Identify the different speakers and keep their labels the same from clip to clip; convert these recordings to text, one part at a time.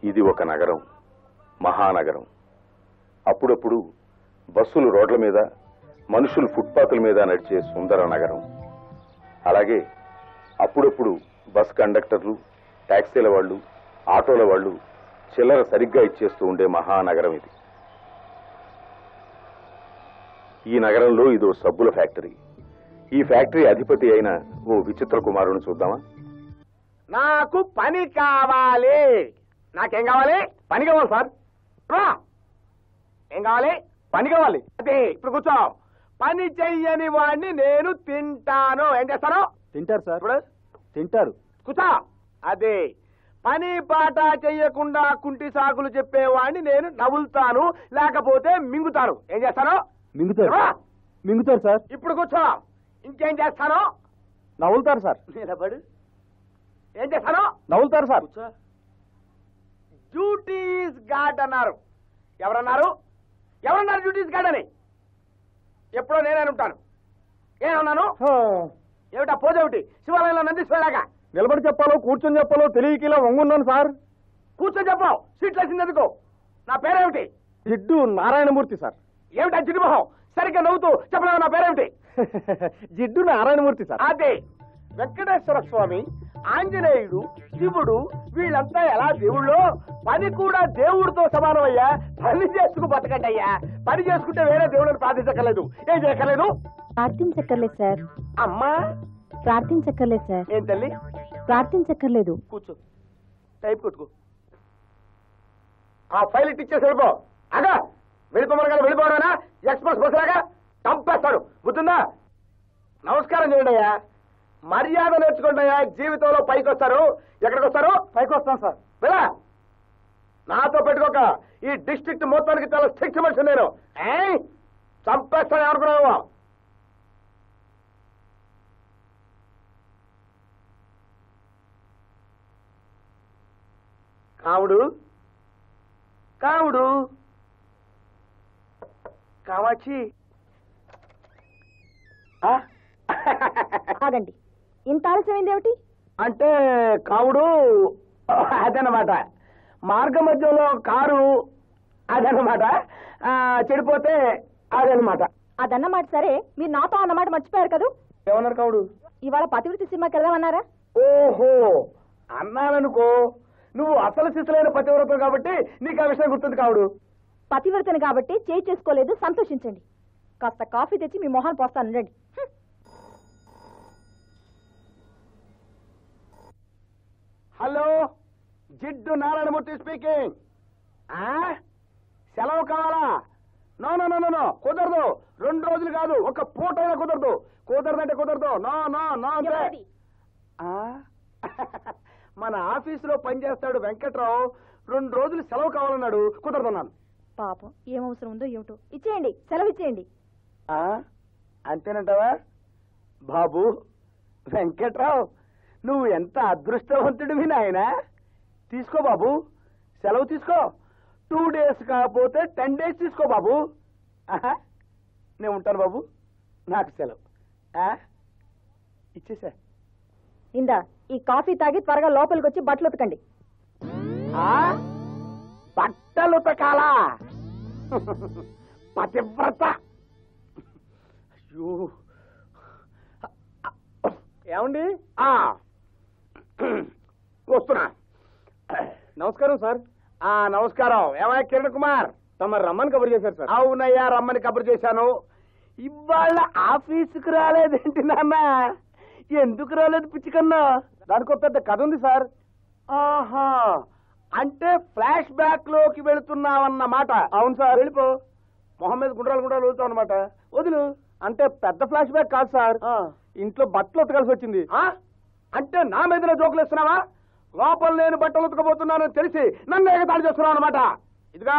Speaker 1: ఇది ఒక నగరం మహానగరం అప్పుడప్పుడు బస్సులు రోడ్ల మీద మనుషులు ఫుట్పాత్ల మీద నడిచే సుందర నగరం అలాగే అప్పుడప్పుడు బస్ కండక్టర్లు టాక్సీల వాళ్ళు ఆటోల వాళ్ళు చిల్లర సరిగ్గా ఇచ్చేస్తూ ఉండే మహానగరం ఇది ఈ నగరంలో ఇదో సబ్బుల ఫ్యాక్టరీ ఈ ఫ్యాక్టరీ అధిపతి అయిన ఓ విచిత్ర కుమారుని చూద్దామా
Speaker 2: నాకు పని కావాలి నాకేం కావాలి పని కావాలి సార్ రా. ఏం కావాలి పని కావాలి అదే ఇప్పుడు కూర్చో పని చెయ్యని వాడిని నేను తింటాను ఏం చేస్తాను
Speaker 3: తింటారు సార్
Speaker 2: ఇప్పుడు
Speaker 3: తింటారు
Speaker 2: కూర్చో అదే పని పాట చెయ్యకుండా కుంటి సాకులు చెప్పేవాడిని నేను నవ్వులుతాను లేకపోతే మింగుతాను ఏం చేస్తాను
Speaker 3: మింగుతారు
Speaker 2: రా.
Speaker 3: మింగుతారు సార్
Speaker 2: ఇప్పుడు కూర్చో ఇంకేం చేస్తాను
Speaker 3: నవ్వులుతారు సార్
Speaker 2: నిలబడు ఏం చేస్తాను
Speaker 3: నవ్వులుతారు సార్
Speaker 2: కూర్చో డ్యూటీస్ గార్డ్ అన్నారు ఎవరన్నారు ఎవరన్నారు డ్యూటీస్ గార్డ్ అని ఎప్పుడో నేనే ఉంటాను ఏమన్నాను ఏమిటా పోజ్ ఏమిటి శివాలయంలో నందీశ్వరలాగా
Speaker 3: నిలబడి చెప్పాలో కూర్చొని చెప్పాలో తెలియక ఇలా వంగున్నాను సార్
Speaker 2: కూర్చొని చెప్పావు సీట్లు వేసింది ఎందుకు నా పేరేమిటి
Speaker 3: జిడ్డు నారాయణమూర్తి సార్
Speaker 2: ఏమిటా జిడిమోహం సరిగ్గా నవ్వుతూ చెప్పలేవు నా పేరేమిటి
Speaker 3: జిడ్డు నారాయణమూర్తి సార్
Speaker 2: అదే వెంకటేశ్వర స్వామి ఆంజనేయుడు శివుడు వీళ్ళంతా ఎలా దేవుళ్ళు పని కూడా దేవుడితో సమానమయ్యా పని చేసుకు బతకండి అయ్యా పని చేసుకుంటే వేరే దేవుడిని ప్రార్థించక్కర్లేదు ఏం చేయక్కర్లేదు
Speaker 4: ప్రార్థించక్కర్లేదు సార్
Speaker 2: అమ్మా
Speaker 4: ప్రార్థించక్కర్లేదు సార్
Speaker 2: ఏం తల్లి
Speaker 4: ప్రార్థించక్కర్లేదు
Speaker 2: కూర్చో టైప్ కొట్టుకో ఆ ఫైల్ ఇటు ఇచ్చేసి వెళ్ళిపో అగా వెళ్ళిపోమనగా వెళ్ళిపోవడానా ఎక్స్ప్రెస్ బస్ లాగా చంపేస్తాడు గుర్తుందా నమస్కారం చేయండి అయ్యా మర్యాద నేర్చుకోండి అయ్యా జీవితంలో పైకి వస్తారు ఎక్కడికి వస్తారు
Speaker 3: పైకి వస్తాను సార్
Speaker 2: వెళ్ళా నాతో పెట్టుకోక ఈ డిస్ట్రిక్ట్ మొత్తానికి చాలా స్ట్రిక్ట్ మనిషి నేను ఏయ్? చంపేస్తాను అనుకున్నావు కావుడు కావుడు కామాక్షి ఆ?
Speaker 4: ఆగండి ఇంత ఆలస్యమైంది ఏమిటి
Speaker 2: అంటే కావుడు అదనమాట మార్గ మధ్యలో కారు అదనమాట ఆ, చెడిపోతే అదనమాట
Speaker 4: అదన్నమాట సరే మీరు నాతో అన్నమాట మర్చిపోయారు కదా
Speaker 2: ఏమన్నారు కావుడు
Speaker 4: ఇవాళ పతివృత్తి సినిమాకి వెళ్దామన్నారా
Speaker 2: ఓహో అన్నాననుకో నువ్వు అసలు శిశులైన పతివ్రతం కాబట్టి నీకు ఆ విషయం గుర్తుంది కావుడు
Speaker 4: పతివ్రతని కాబట్టి చేయి చేసుకోలేదు సంతోషించండి కాస్త కాఫీ తెచ్చి మీ మొహాన్ని పోస్తాను రండి హ్మ్.
Speaker 2: హలో జిడ్డు నారాయణమూర్తి స్పీకింగ్ ఆ? సెలవు కావాలా no no no no no కుదరదు రెండు రోజులు కాదు ఒక పూట అయినా కుదరదు కుదరదంటే కుదరదు నో నో నో అంటే
Speaker 4: ఎవరది?
Speaker 2: ఆ? మన ఆఫీసులో పనిచేస్తాడు వెంకట్రావు రెండు రోజులు సెలవు కావాలన్నాడు కుదరదన్నాను
Speaker 4: పాపం ఏం అవసరం ఉందో ఏమిటో ఇచ్చేయండి సెలవు ఇచ్చేయండి
Speaker 2: ఆ? అంతేనంటావా బాబు వెంకట్రావు నువ్వు ఎంత అదృష్టవంతుడివి నాయన తీసుకో బాబు సెలవు తీసుకో టూ డేస్ కాకపోతే టెన్ డేస్ తీసుకో బాబు ఆహా, నేను ఉంటాను బాబు నాకు సెలవు ఆ? ఇచ్చేసా
Speaker 4: ఇందా ఈ కాఫీ తాగి త్వరగా లోపలికి వచ్చి బట్టలు ఉతకండి
Speaker 2: ఆ? బట్టలు ఉతకాలా పతివ్రత అయ్యో
Speaker 3: ఏమండి
Speaker 2: ఆ. వస్తున్నా
Speaker 3: నమస్కారం సార్
Speaker 2: ఆ నమస్కారం ఏమయ్య కిరణ్ కుమార్
Speaker 3: తమ రమ్మని కబుర్ చేశారు సార్
Speaker 2: అవునయ్యా రమ్మని కబురు చేశాను ఇవాళ ఆఫీసుకు రాలేదేంటి నాన్న ఎందుకు రాలేదు పిచ్చికన్నా
Speaker 3: దానికి ఒక పెద్ద కథ ఉంది సార్
Speaker 2: ఆహా అంటే ఫ్లాష్ బ్యాక్ లోకి వెళుతున్నావన్నమాట
Speaker 3: అవును సార్
Speaker 2: వెళ్ళిపో మొహమ్మద్ గుండ్రాలు గుండ్రాలు వెళ్తావు అనమాట వదులు
Speaker 3: అంటే పెద్ద ఫ్లాష్ బ్యాక్ కాదు సార్
Speaker 2: ఆ.
Speaker 3: ఇంట్లో బట్టలు ఉతకాల్సి వచ్చింది
Speaker 2: ఆ? అంటే నా మీద జోకులు ఇస్తున్నావా లోపల నేను బట్టలు ఉతకబోతున్నానని తెలిసి నన్ను ఎగతాళి చేస్తున్నావు అనమాట ఇదిగా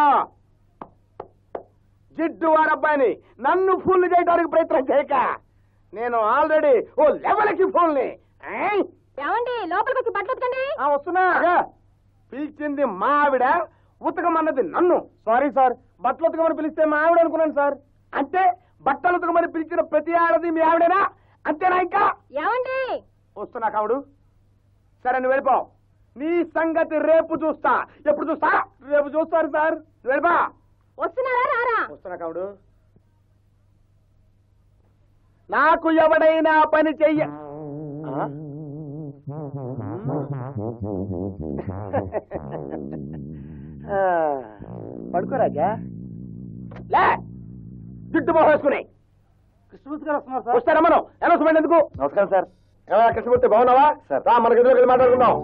Speaker 2: జిడ్డు వారబ్బాయిని నన్ను ఫుల్ చేయడానికి ప్రయత్నం చేయక నేను ఆల్రెడీ ఓ లెవెల్కి ఫోన్ని
Speaker 4: ఏమండి లోపలికి వచ్చి బట్టలు ఉతకండి
Speaker 2: వస్తున్నా పిలిచింది మా ఆవిడ ఉతకమన్నది నన్ను
Speaker 3: సారీ సార్ బట్టలు ఉతకమని పిలిస్తే మా ఆవిడ అనుకున్నాను సార్
Speaker 2: అంటే బట్టలు ఉతకమని పిలిచిన ప్రతి ఆడది మీ ఆవిడేనా అంతేనా ఇంకా
Speaker 4: ఏమండి
Speaker 2: వస్తున్నా కావుడు సరే నువ్వు వెళ్ళిపో నీ సంగతి రేపు చూస్తా ఎప్పుడు చూస్తా
Speaker 3: రేపు చూస్తారు సార్
Speaker 2: వెళ్ళబా
Speaker 4: వస్తున్నారా రారా
Speaker 2: వస్తున్నా కావుడు నాకు ఎవడైనా పని చెయ్య ఆ? ఆ, పడుకో రాజా లే జుట్టు మొహం వేసుకుని
Speaker 3: కృష్ణమూర్తి గారు వస్తున్నారు సార్
Speaker 2: వస్తారా మనం అనౌన్స్మెంట్ ఎందుకు
Speaker 3: నమస్కారం సార్
Speaker 2: ఏమయ్య కృష్ణమూర్తి బాగున్నావా
Speaker 3: సార్.
Speaker 2: రా మన గదిలోకి వెళ్ళి మాట్లాడుకుందాం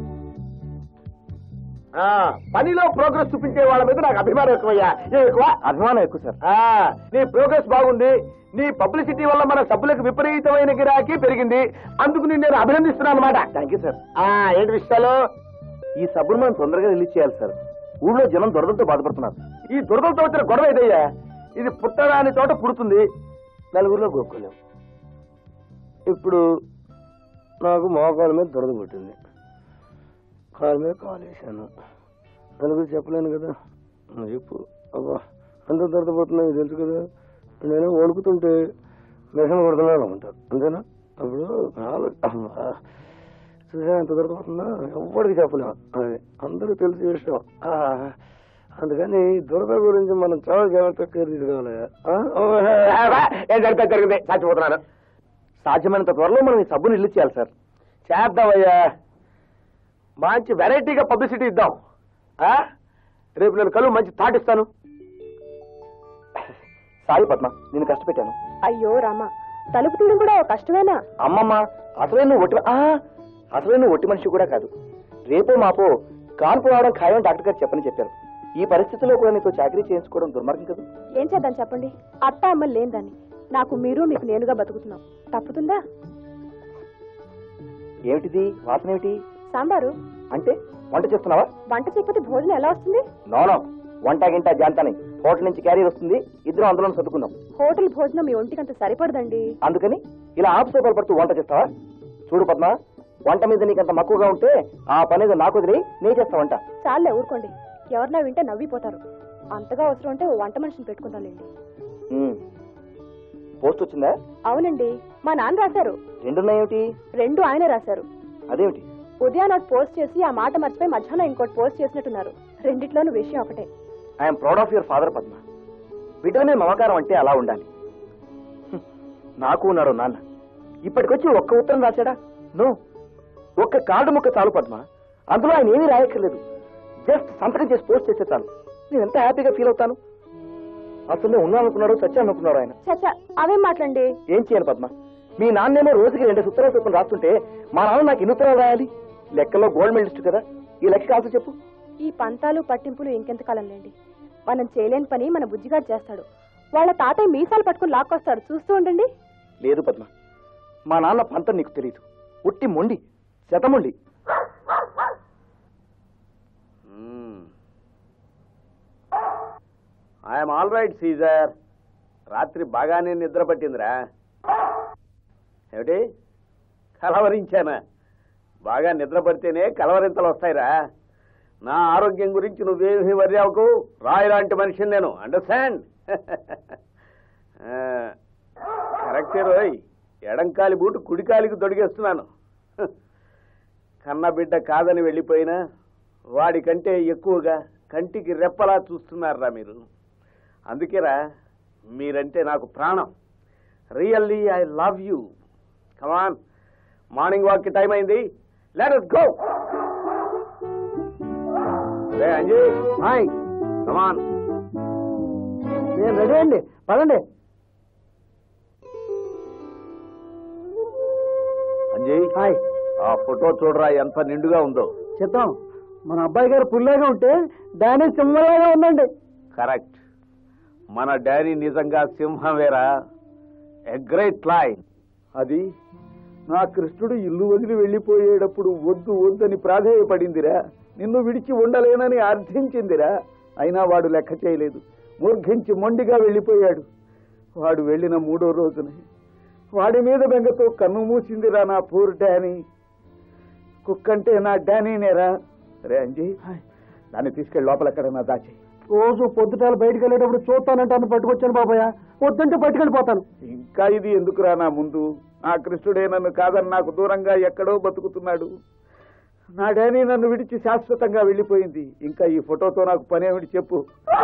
Speaker 2: ఆ, పనిలో ప్రోగ్రెస్ చూపించే వాళ్ళ మీద నాకు అభిమానం ఎక్కువయ్యా ఏం ఎక్కువ
Speaker 3: అభిమానం ఎక్కువ సార్
Speaker 2: ఆ, నీ ప్రోగ్రెస్ బాగుంది నీ పబ్లిసిటీ వల్ల మన సభ్యులకు విపరీతమైన గిరాకీ పెరిగింది అందుకు నిన్ను నేను అభినందిస్తున్నాను అనమాట
Speaker 3: థ్యాంక్ యూ సార్
Speaker 2: ఆ ఏంటి విషయాలు
Speaker 3: ఈ సబ్బును మనం తొందరగా రిలీజ్ చేయాలి సార్ ఊళ్ళో జనం దొరదలతో బాధపడుతున్నారు
Speaker 2: ఈ దురదలతో వచ్చిన గొడవ ఏదయ్యా ఇది పుట్టరాని చోట పుడుతుంది
Speaker 3: నలుగురిలో గోక్కోలేం ఇప్పుడు నాకు మోకాల మీద దొరద పుట్టింది కాలు మీద కాలు వేసాను నలుగురు చెప్పలేను కదా నువ్వు చెప్పు అబ్బా అంత దొరద పుట్టినా నీకు తెలుసు కదా నేను వణుకుతుంటే మిషన్ కొడుతున్నాను ఉంటారు అంతేనా అప్పుడు కాలు అమ్మా. చూసా ఎంత దొరద పడుతుందా ఎవ్వడికి చెప్పలేము అది అందరూ తెలిసి విషయం ఆ, అందుకని దురద గురించి మనం చాలా జాగ్రత్తగా కేర్ తీసుకోవాలి ఆ? ఓ,
Speaker 2: ఏం జరిగితే జరిగింది చచ్చిపోతున్నాను
Speaker 3: సాధ్యమైనంత త్వరలో మనం ఈ సబ్బుని రిలీజ్ చేయాలి సార్
Speaker 2: చేద్దామయ్యా మంచి వెరైటీగా పబ్లిసిటీ ఇద్దాం ఆ? రేపు నేను కలువు మంచి థాట్ ఇస్తాను
Speaker 3: సారీ పద్మ నేను కష్టపెట్టాను
Speaker 4: అయ్యో రామా తలుపు తీయడం కూడా ఒక కష్టమేనా
Speaker 3: అమ్మమ్మ అసలే నువ్వు ఒట్టి ఆ, అసలే నువ్వు ఒట్టి మనిషి కూడా కాదు రేపో మాపో కాన్పు రావడం ఖాయం డాక్టర్ గారు చెప్పని చెప్పారు ఈ పరిస్థితిలో కూడా నీతో చాకరీ చేయించుకోవడం దుర్మార్గం కదా
Speaker 4: ఏం చేద్దాం చెప్పండి అత్త అమ్మ లేని నాకు మీరు మీకు నేనుగా బతుకుతున్నాం తప్పుతుందా
Speaker 3: ఏమిటిది వాసన ఏమిటి
Speaker 4: సాంబారు
Speaker 3: అంటే వంట చేస్తున్నావా
Speaker 4: వంట చేయకపోతే భోజనం ఎలా వస్తుంది
Speaker 3: నోనో వంట గింట జాంతాని హోటల్ నుంచి క్యారీ వస్తుంది ఇద్దరం అందులో సర్దుకుందాం
Speaker 4: హోటల్ భోజనం మీ ఒంటికి అంత సరిపడదండి
Speaker 3: అందుకని ఇలా ఆపుసోపాలు పడుతూ వంట చేస్తావా చూడు పద్మ వంట మీద నీకంత మక్కువగా ఉంటే ఆ పని ఏదో నాకు వదిలి నే చేస్తా వంట
Speaker 4: చాలే ఊరుకోండి ఎవరన్నా వింటే నవ్విపోతారు అంతగా అవసరం ఉంటే ఓ వంట మనిషిని పెట్టుకుందాంలేండి
Speaker 3: ఉమ్. పోస్ట్ వచ్చిందా
Speaker 4: అవునండి మా నాన్న రాశారు
Speaker 3: రెండున్నాయేమిటి
Speaker 4: రెండు ఆయనే రాశారు
Speaker 3: అదేమిటి
Speaker 4: ఉదయం ఒకటి పోస్ట్ చేసి ఆ మాట మర్చిపోయి మధ్యాహ్నం ఇంకోటి పోస్ట్ చేసినట్టున్నారు రెండిట్లోనూ విషయం ఒకటే
Speaker 3: I'm proud of your father Padma బిడ్డల మీద మమకారం అంటే అలా ఉండాలి హ్మ్. నాకు ఉన్నాడు నాన్న ఇప్పటికొచ్చి ఒక్క ఉత్తరం రాశాడా నో ఒక్క కార్డు ముక్క చాలు పద్మ అందులో ఆయన ఏమీ రాయక్కర్లేదు జస్ట్ సంతకం చేసి పోస్ట్ చేస్తే చాలు నేను ఎంత హ్యాపీగా ఫీల్ అవుతాను అసలు ఉన్నానుకున్నాడు సత్యానుకున్నాడు ఆయన
Speaker 4: చచ్చా అవేం మాట్లాడండి
Speaker 3: ఏం చేయను పద్మ మీ నాన్నేమో రోజుకి రెండు ఉత్తరాలు చొప్పున రాస్తుంటే మా నాన్న నాకు ఎన్ని ఉత్తరాలు రాయాలి లెక్కలో గోల్డ్ మెడలిస్ట్ కదా ఈ లెక్క కాదు చెప్పు
Speaker 4: ఈ పంతాలు పట్టింపులు ఇంకెంత కాలం లేండి మనం చేయలేని పని మన బుజ్జిగాడు చేస్తాడు వాళ్ళ తాతయ్య మీసాలు పట్టుకుని లాక్కొస్తాడు చూస్తూ ఉండండి
Speaker 3: లేదు పద్మ మా నాన్న పంతం నీకు తెలియదు ఉట్టి మొండి శతముండి
Speaker 2: ఐఎమ్ ఆల్ రైట్ సీజర్ రాత్రి బాగానే నిద్ర పట్టిందిరా ఏమిటి కలవరించానా బాగా నిద్ర పడితేనే కలవరింతలు వస్తాయిరా నా ఆరోగ్యం గురించి నువ్వేమీ వర్రీ అవ్వకు రాయి లాంటి మనిషిని నేను అండర్స్టాండ్ కరెక్టే రోయ్ ఎడంకాలి బూటు కుడికాలికి తొడిగేస్తున్నాను కన్న బిడ్డ కాదని వెళ్ళిపోయినా వాడికంటే ఎక్కువగా కంటికి రెప్పలా చూస్తున్నారా మీరు అందుకేరా మీరంటే నాకు ప్రాణం really I love you come on morning walk కి టైం అయింది లెట్ us గో రే అంజీ హాయ్ కమాన్
Speaker 3: నేను రెడీ అండి పదండి
Speaker 2: అంజీ
Speaker 3: హాయ్
Speaker 2: ఆ ఫోటో చూడరా ఎంత నిండుగా ఉందో
Speaker 3: చెప్తాం మన అబ్బాయి గారు పుల్లాగా ఉంటే డానీ సింహలాగా ఉందండి
Speaker 2: కరెక్ట్ మన డాడీ నిజంగా సింహమేరా ఎ గ్రేట్ లైన్ అది నా కృష్ణుడు ఇల్లు వదిలి వెళ్ళిపోయేటప్పుడు వద్దు వద్దని ప్రాధేయపడిందిరా నిన్ను విడిచి ఉండలేనని అర్థించిందిరా అయినా వాడు లెక్క చేయలేదు మూర్ఘించి మొండిగా వెళ్ళిపోయాడు వాడు వెళ్ళిన మూడో రోజునే వాడి మీద బెంగతో కన్ను మూసిందిరా నా పూర్ డానీ కుక్కంటే నా డానీనేరా రే అంజీ దాన్ని తీసుకెళ్ళి లోపల ఎక్కడన్నా దాచి
Speaker 3: రోజు పొద్దుటాలు బయటకు వెళ్ళేటప్పుడు చూస్తానంటాను పట్టుకొచ్చాను బాబాయ్ వద్దంటే పట్టుకెళ్ళిపోతాను
Speaker 2: ఇంకా ఇది ఎందుకురా నా ముందు ఆ కృష్ణుడే నన్ను కాదని నాకు దూరంగా ఎక్కడో బతుకుతున్నాడు
Speaker 5: నా డానీ నన్ను విడిచి శాశ్వతంగా వెళ్ళిపోయింది ఇంకా ఈ ఫోటోతో నాకు పని ఏమిటి చెప్పు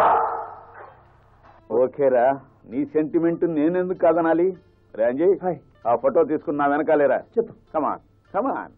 Speaker 5: ఓకేరా నీ సెంటిమెంట్ నేనెందుకు కాదనాలి రాంజీ ఆ ఫోటో తీసుకుని నా వెనకాలేరా చెప్పు కమాన్ కమాన్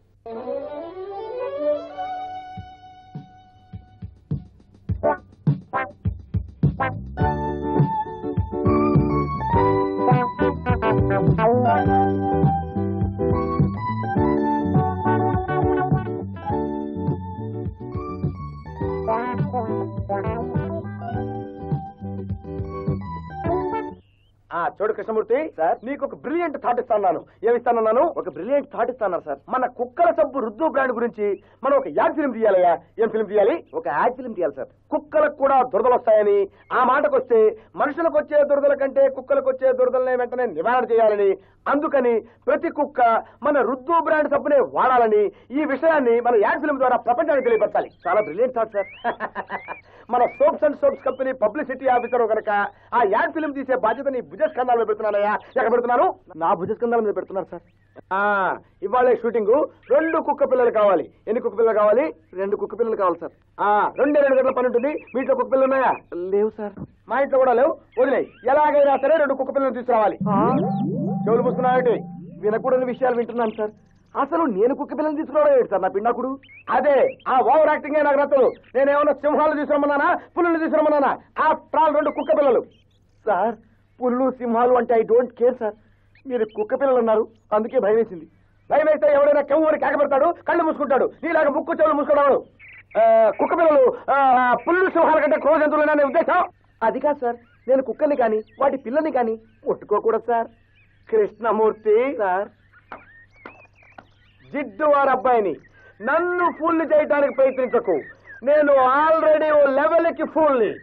Speaker 2: ఆ చూడు కృష్ణమూర్తి సార్ నీకు ఒక బ్రిలియంట్ థాట్ ఇస్తాను ఏమిస్తానన్నాను ఒక బ్రిలియంట్ థాట్ ఇస్తాను సార్ మన కుక్కల సబ్బు రుద్దు బ్రాండ్ గురించి మనం ఒక యాడ్ ఫిల్మ్ తీయాలయ్యా ఏం ఫిల్మ్ తీయాలి ఒక యాడ్ ఫిల్మ్ తీయాలి సార్ కుక్కలకు కూడా దురదలు వస్తాయని ఆ మాటకు వస్తే మనుషులకు వచ్చే దురదల కంటే కుక్కలకు వచ్చే దురదలనే వెంటనే నివారణ చేయాలని అందుకని ప్రతి కుక్క మన రుద్దు బ్రాండ్ సబ్బునే వాడాలని ఈ విషయాన్ని మన యాడ్ ఫిల్మ్ ద్వారా ప్రపంచానికి తెలియపరచాలి చాలా బ్రిలియంట్ థాట్ సార్ మన soaps and soaps company publicity officer కనుక ఆ యాడ్ ఫిల్మ్ తీసే బాధ్యత నీ భుజస్కంధాల మీద పెడుతున్నానయ్యా ఎక్కడ పెడుతున్నాను నా భుజస్కంధాల మీద పెడుతున్నారు సార్ ఆ ఇవాళ షూటింగ్ రెండు కుక్క పిల్లలు కావాలి ఎన్ని కుక్క పిల్లలు కావాలి రెండు కుక్క పిల్లలు కావాలి సార్ ఆ రెండే రెండు గంటల పని ఉంటుంది మీ ఇంట్లో కుక్క పిల్లలు ఉన్నాయా లేవు సార్ మా ఇంట్లో కూడా లేవు వదిలే ఎలాగైనా సరే రెండు కుక్క పిల్లలు తీసుకురావాలి చెవులు పుస్తున్నాయి వినకూడని విషయాలు వింటున్నాను సార్ అసలు నేను కుక్క పిల్లలు తీసుకురావడం ఏంటి సార్ నా పిండాకుడు అదే ఆ ఓవర్ యాక్టింగ్ నాకు నచ్చదు నేనేమన్నా సింహాలు తీసుకురమ్మన్నానా పులులు తీసుకురమ్మన్నానా ఆ ప్రాల్ రెండు కుక్క పిల్లలు సార్ పుల్లు సింహాలు అంటే ఐ డోంట్ కేర్ సార్ మీరు కుక్క పిల్లలు ఉన్నారు అందుకే భయం వేసింది భయం వేస్తే ఎవడైనా కెవ్వని కాకపెడతాడు కళ్ళు మూసుకుంటాడు నీలాగా ముక్కు చెవులు మూసుకోవడం కుక్క పిల్లలు ఆ, పుల్లు సింహాల కంటే క్రోధ జంతువులనే ఉద్దేశం అది కాదు సార్ నేను కుక్కని కానీ వాటి పిల్లని కానీ ముట్టుకోకూడదు సార్ కృష్ణమూర్తి సార్ జిడ్డు వారి అబ్బాయిని నన్ను ఫుల్ చేయడానికి ప్రయత్నించకు నేను ఆల్రెడీ ఓ లెవెల్కి ఫుల్ని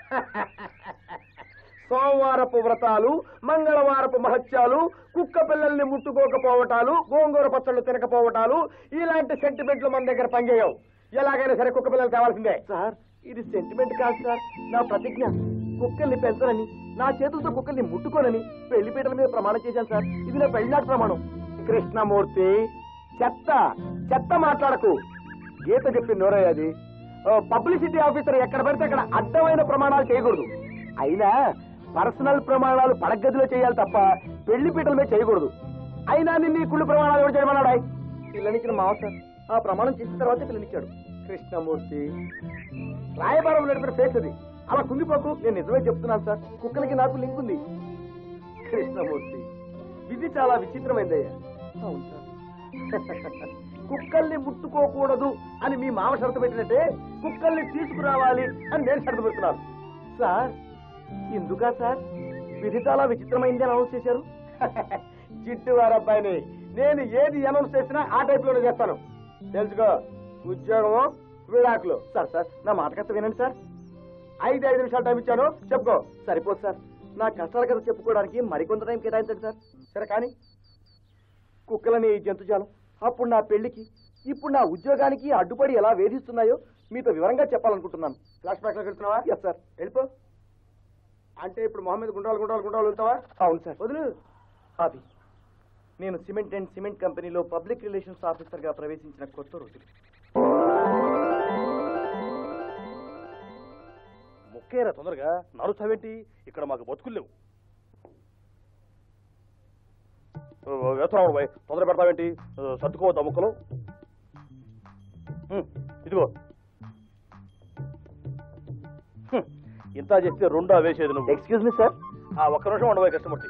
Speaker 2: సోమవారపు వ్రతాలు మంగళవారపు మహత్యాలు కుక్క పిల్లల్ని ముట్టుకోకపోవటాలు గోంగూర పచ్చళ్ళు తినకపోవటాలు ఇలాంటి సెంటిమెంట్లు మన దగ్గర పనిచేయవు ఎలాగైనా సరే కుక్క పిల్లలు తేవాల్సిందే సార్ ఇది సెంటిమెంట్ కాదు సార్ నా ప్రతిజ్ఞ కుక్కల్ని పెంచనని నా చేతులతో కుక్కల్ని ముట్టుకోనని పెళ్లిపీటల మీద ప్రమాణం చేశాను సార్ ఇది నా పెళ్లినాటి ప్రమాణం కృష్ణమూర్తి చెత్త చెత్త మాట్లాడకు గీత చెప్పి నోరయ్య అది పబ్లిసిటీ ఆఫీసర్ ఎక్కడ పడితే అక్కడ అడ్డమైన ప్రమాణాలు చేయకూడదు అయినా పర్సనల్ ప్రమాణాలు పడగదిలో చేయాలి తప్ప పెళ్లి పీటల మీద చేయకూడదు అయినా నిన్ను ఈ కుళ్ళు ప్రమాణాలు ఎవరు చేయమన్నాడు పిల్లనిచ్చిన మావ సార్ ఆ ప్రమాణం చేసిన తర్వాత పిల్లనిచ్చాడు కృష్ణమూర్తి రాయబారం నడిపిన ఫేస్ అది అలా కుంగిపోకు నేను నిజమే చెప్తున్నాను సార్ కుక్కలకి నాకు లింక్ ఉంది కృష్ణమూర్తి విధి చాలా విచిత్రమైందయ్యా అవును సార్ కుక్కల్ని ముట్టుకోకూడదు అని మీ మామ షరతు పెట్టినట్టే కుక్కల్ని తీసుకురావాలి అని నేను షరతు పెడుతున్నాను సార్ ఎందుకా సార్ విధి చాలా విచిత్రమైంది అని అనౌన్స్ చేశారు జిట్టు వారి అబ్బాయిని నేను ఏది అనౌన్స్ చేసినా ఆ టైప్ లోనే చేస్తాను తెలుసుకో ఉద్యోగం విడాకులు సార్ సార్ నా మాట కథ వినండి సార్ ఐదు ఐదు నిమిషాలు టైం ఇచ్చాను చెప్పుకో సరిపోదు సార్ నా కష్టాల కథ చెప్పుకోవడానికి మరికొంత టైం కేటాయించండి సార్ సరే కానీ కుక్కలని ఈ జంతుజాలం అప్పుడు నా పెళ్లికి ఇప్పుడు నా ఉద్యోగానికి అడ్డుపడి ఎలా వేధిస్తున్నాయో మీతో వివరంగా చెప్పాలనుకుంటున్నాను ఫ్లాష్ బ్యాక్ లో వెళ్తున్నావా ఎస్ సార్ వెళ్ళిపో అంటే ఇప్పుడు మొహమ్మద్ గుండ్రాలు గుండ్రాలు గుండ్రాలు వెళ్తావా అవును సార్ వదిలు అది నేను సిమెంట్ అండ్ సిమెంట్ కంపెనీలో పబ్లిక్ రిలేషన్స్ ఆఫీసర్ గా ప్రవేశించిన కొత్త రోజులు
Speaker 6: ముక్కేరా తొందరగా నడుస్తావేంటి ఇక్కడ మాకు బతుకులు లేవు వేస్తున్నాడు బాయ్ తొందర పెడతావేంటి ఆ, సర్దుకోవద్దా ముక్కలు ఉమ్, ఇదిగో హ్మ్, ఇంత చేస్తే రెండా వేసేది నువ్వు
Speaker 2: ఎక్స్క్యూజ్ మీ సార్
Speaker 6: ఆ ఒక్క నిమిషం ఉండబోయే కష్టమూర్తి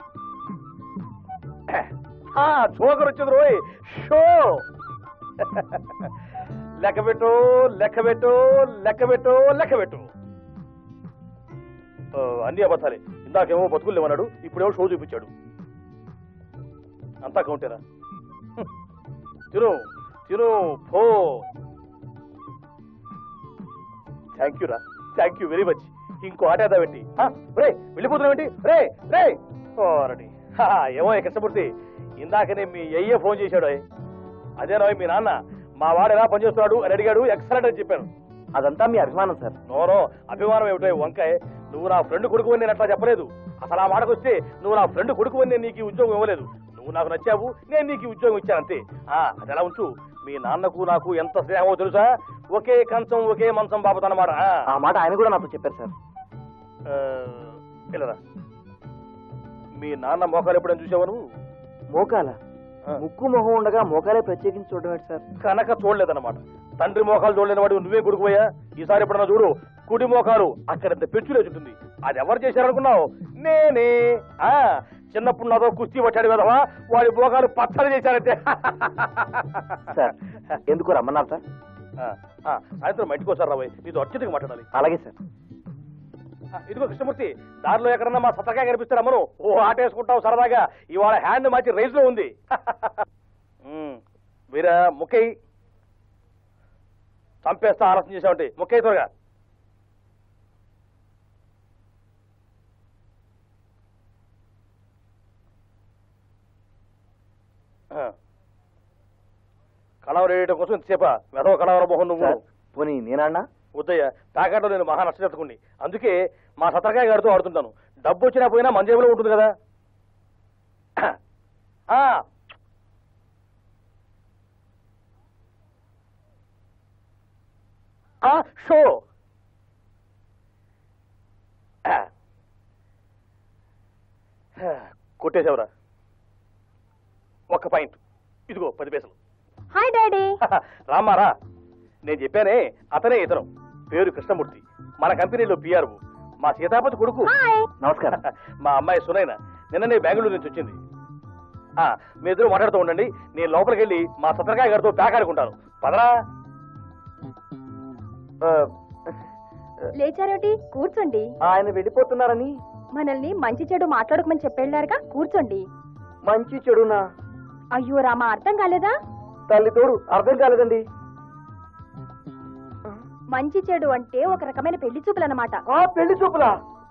Speaker 6: ఆ, జోకర్ వచ్చింది రోయ్ షో లెక్క పెట్టు లెక్క పెట్టు లెక్క పెట్టు లెక్క పెట్టు ఆ, అన్ని అబద్ధాలే ఇందాకేమో బతుకులు లేవన్నాడు ఇప్పుడేమో షో చూపించాడు అంతా కౌంటేరా హ్మ్. తిను తిను పో థ్యాంక్ యూ రా థ్యాంక్ యూ వెరీ మచ్ ఇంకో ఆట ఏదావేంటి రే వెళ్ళిపోతున్నావేంటి రే రే ఓరడి హా, ఏమో ఈ కృష్ణమూర్తి ఇందాకనే మీ అయ్యే ఫోన్ చేశాడు ఓయ్. అదేనా ఓయ్ మీ నాన్న మా వాడు ఎలా పనిచేస్తున్నాడు అని అడిగాడు ఎక్సలెంట్ అని చెప్పాను
Speaker 2: అదంతా మీ అభిమానం సార్
Speaker 6: నోరో అభిమానం ఏమిటో ఈ వంకాయ నువ్వు నా ఫ్రెండ్ కొడుకు అని నేను అట్లా చెప్పలేదు అసలు ఆ మాటకు వస్తే నువ్వు నా ఫ్రెండ్ కొడుకు అని నేను నీకు ఈ ఉద్యోగం ఇవ్వలేదు నువ్వు నాకు నచ్చావు నేను నీకు ఈ ఉద్యోగం ఇచ్చాను అంతే ఆ, అది ఎలా ఉంచు మీ నాన్నకు నాకు ఎంత స్నేహమో తెలుసా ఒకే కంచం ఒకే మంచం బాబు అన్నమాట
Speaker 2: ఆ మాట ఆయన కూడా నాతో చెప్పారు సార్
Speaker 6: పిల్లరా మీ నాన్న మోకాలు ఎప్పుడైనా చూసావా నువ్వు
Speaker 2: మోకాల
Speaker 6: ఆ.
Speaker 2: ముక్కు మొహం ఉండగా మోకాలే ప్రత్యేకించి చూడడం ఏంటి సార్
Speaker 6: కనుక చూడలేదన్నమాట తండ్రి మోకాలు చూడలేని వాడు నువ్వే కొడుకుపోయా ఈసారి ఎప్పుడన్నా చూడు కుడి మోకాలు అక్కడంత పెంచులేచుంటుంది అది ఎవరు చేశారనుకున్నావు నేనే ఆ చిన్నప్పుడు నాతో కుస్తీ పట్టాడు కదవా వాడి మోకాలు పచ్చడి చేశారంటే
Speaker 2: సార్ ఎందుకు రమ్మన్నారు సార్
Speaker 6: ఆ, ఆ, సాయంత్రం మా ఇంటికి వస్తారు రాబోయ్ నీతో అర్జెంట్గా మాట్లాడాలి
Speaker 2: అలాగే సార్
Speaker 6: ఆ, ఇదిగో కృష్ణమూర్తి దారిలో ఎక్కడన్నా మా సత్తకాయ కనిపిస్తే రమ్మను ఓ ఆట వేసుకుంటావు సరదాగా ఇవాళ హ్యాండ్ మంచి రైస్ లో ఉంది ఉమ్, వీరా ముక్కై చంపేస్తా ఆలోచన చేసావంటే ముక్కై త్వరగా ఆ. కళావరం వేయడం కోసం ఇంతసేపా మెదవ కళావర మోహన్ నువ్వు
Speaker 2: సార్ పోనీ నేనన్నా
Speaker 6: వద్దయ్య ప్యాకెట్లో నేను మహా నష్టజెత్తుకుంది అందుకే మా సతరకాయ గారితో ఆడుతుంటాను డబ్బు వచ్చినా పోయినా మన జేబులో ఉంటుంది కదా ఆ. ఆ, షో ఆ. కొట్టేశావురా ఒక్క పాయింట్ ఇదిగో పది పైసలు
Speaker 4: హాయ్ డాడీ
Speaker 6: రామారా నేను చెప్పానే అతనే ఇతను పేరు కృష్ణమూర్తి మన కంపెనీలో పిఆర్ మా సీతాపతి కొడుకు
Speaker 4: హాయ్
Speaker 2: నమస్కారం
Speaker 6: మా అమ్మాయి సునైన నిన్ననే బెంగళూరు నుంచి వచ్చింది ఆ, మీ ఇద్దరు మాట్లాడుతూ ఉండండి నేను లోపలికి వెళ్ళి మా సత్రకాయ గారితో పేకాడుకుంటాను పదరా
Speaker 2: ఆ,
Speaker 4: లేచారేటి కూర్చోండి
Speaker 2: ఆయన వెళ్ళిపోతున్నారని
Speaker 4: మనల్ని మంచి చెడు మాట్లాడుకోమని చెప్పెళ్ళారుగా కూర్చోండి
Speaker 2: మంచి చెడునా
Speaker 4: అయ్యో రామా అర్థం కాలేదా
Speaker 2: తల్లి తోడు అర్థం కాలేదండి
Speaker 4: మంచి చెడు అంటే ఒక రకమైన పెళ్లి చూపులు అనమాట
Speaker 2: ఆ పెళ్లి చూపులా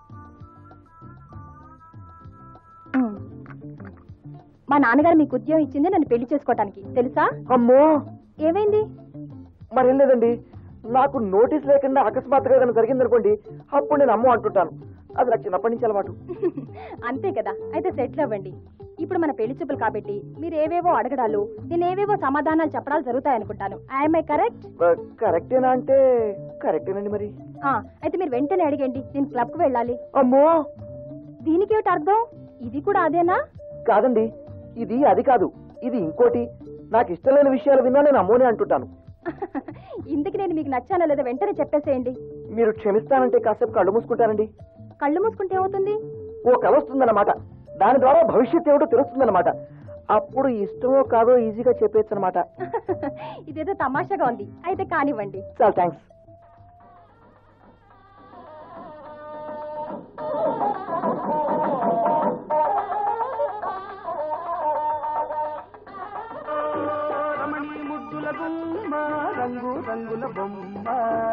Speaker 4: మా నాన్నగారు మీకు ఉద్యోగం ఇచ్చింది నన్ను పెళ్లి చేసుకోవటానికి తెలుసా
Speaker 2: అమ్మో
Speaker 4: ఏమైంది
Speaker 2: మరేం లేదండి నాకు నోటీస్ లేకుండా అకస్మాత్తుగా ఏదైనా జరిగిందనుకోండి అప్పుడు నేను అమ్మో అంటుంటాను అది నాకు చిన్నప్పటి నుంచి అలవాటు
Speaker 4: అంతే కదా అయితే సెటిల్ అవ్వండి ఇప్పుడు మన పెళ్లి చూపులు కాబట్టి మీరు ఏవేవో అడగడాలు నేను ఏవేవో సమాధానాలు చెప్పడాలు జరుగుతాయనుకుంటాను ఐఎమ్ కరెక్ట్
Speaker 2: ఆ, కరెక్టేనా అంటే కరెక్టేనండి మరి
Speaker 4: అయితే మీరు వెంటనే అడిగండి నేను క్లబ్ కు వెళ్ళాలి
Speaker 2: అమ్మో
Speaker 4: దీనికి ఏమిటి అర్థం ఇది కూడా అదేనా
Speaker 2: కాదండి ఇది అది కాదు ఇది ఇంకోటి నాకు ఇష్టం లేని విషయాలు విన్నా నేను అమ్మోనే అంటుంటాను
Speaker 4: ఇందుకు నేను మీకు నచ్చానో లేదో వెంటనే చెప్పేసేయండి
Speaker 2: మీరు క్షమిస్తానంటే కాసేపు కళ్ళు మూసుకుంటానండి
Speaker 4: కళ్ళు మూసుకుంటే ఏమవుతుంది
Speaker 2: ఓ కల వస్తుందన్నమాట దాని ద్వారా భవిష్యత్ ఏమిటో తెలుస్తుందన్నమాట అప్పుడు ఇష్టమో కాదో ఈజీగా చెప్పేచ్చు అనమాట
Speaker 4: ఇదేదో తమాషాగా ఉంది అయితే కానివ్వండి
Speaker 2: చాలా థ్యాంక్స్
Speaker 3: రమణి ముద్దుల బొమ్మ రంగు రంగుల బొమ్మ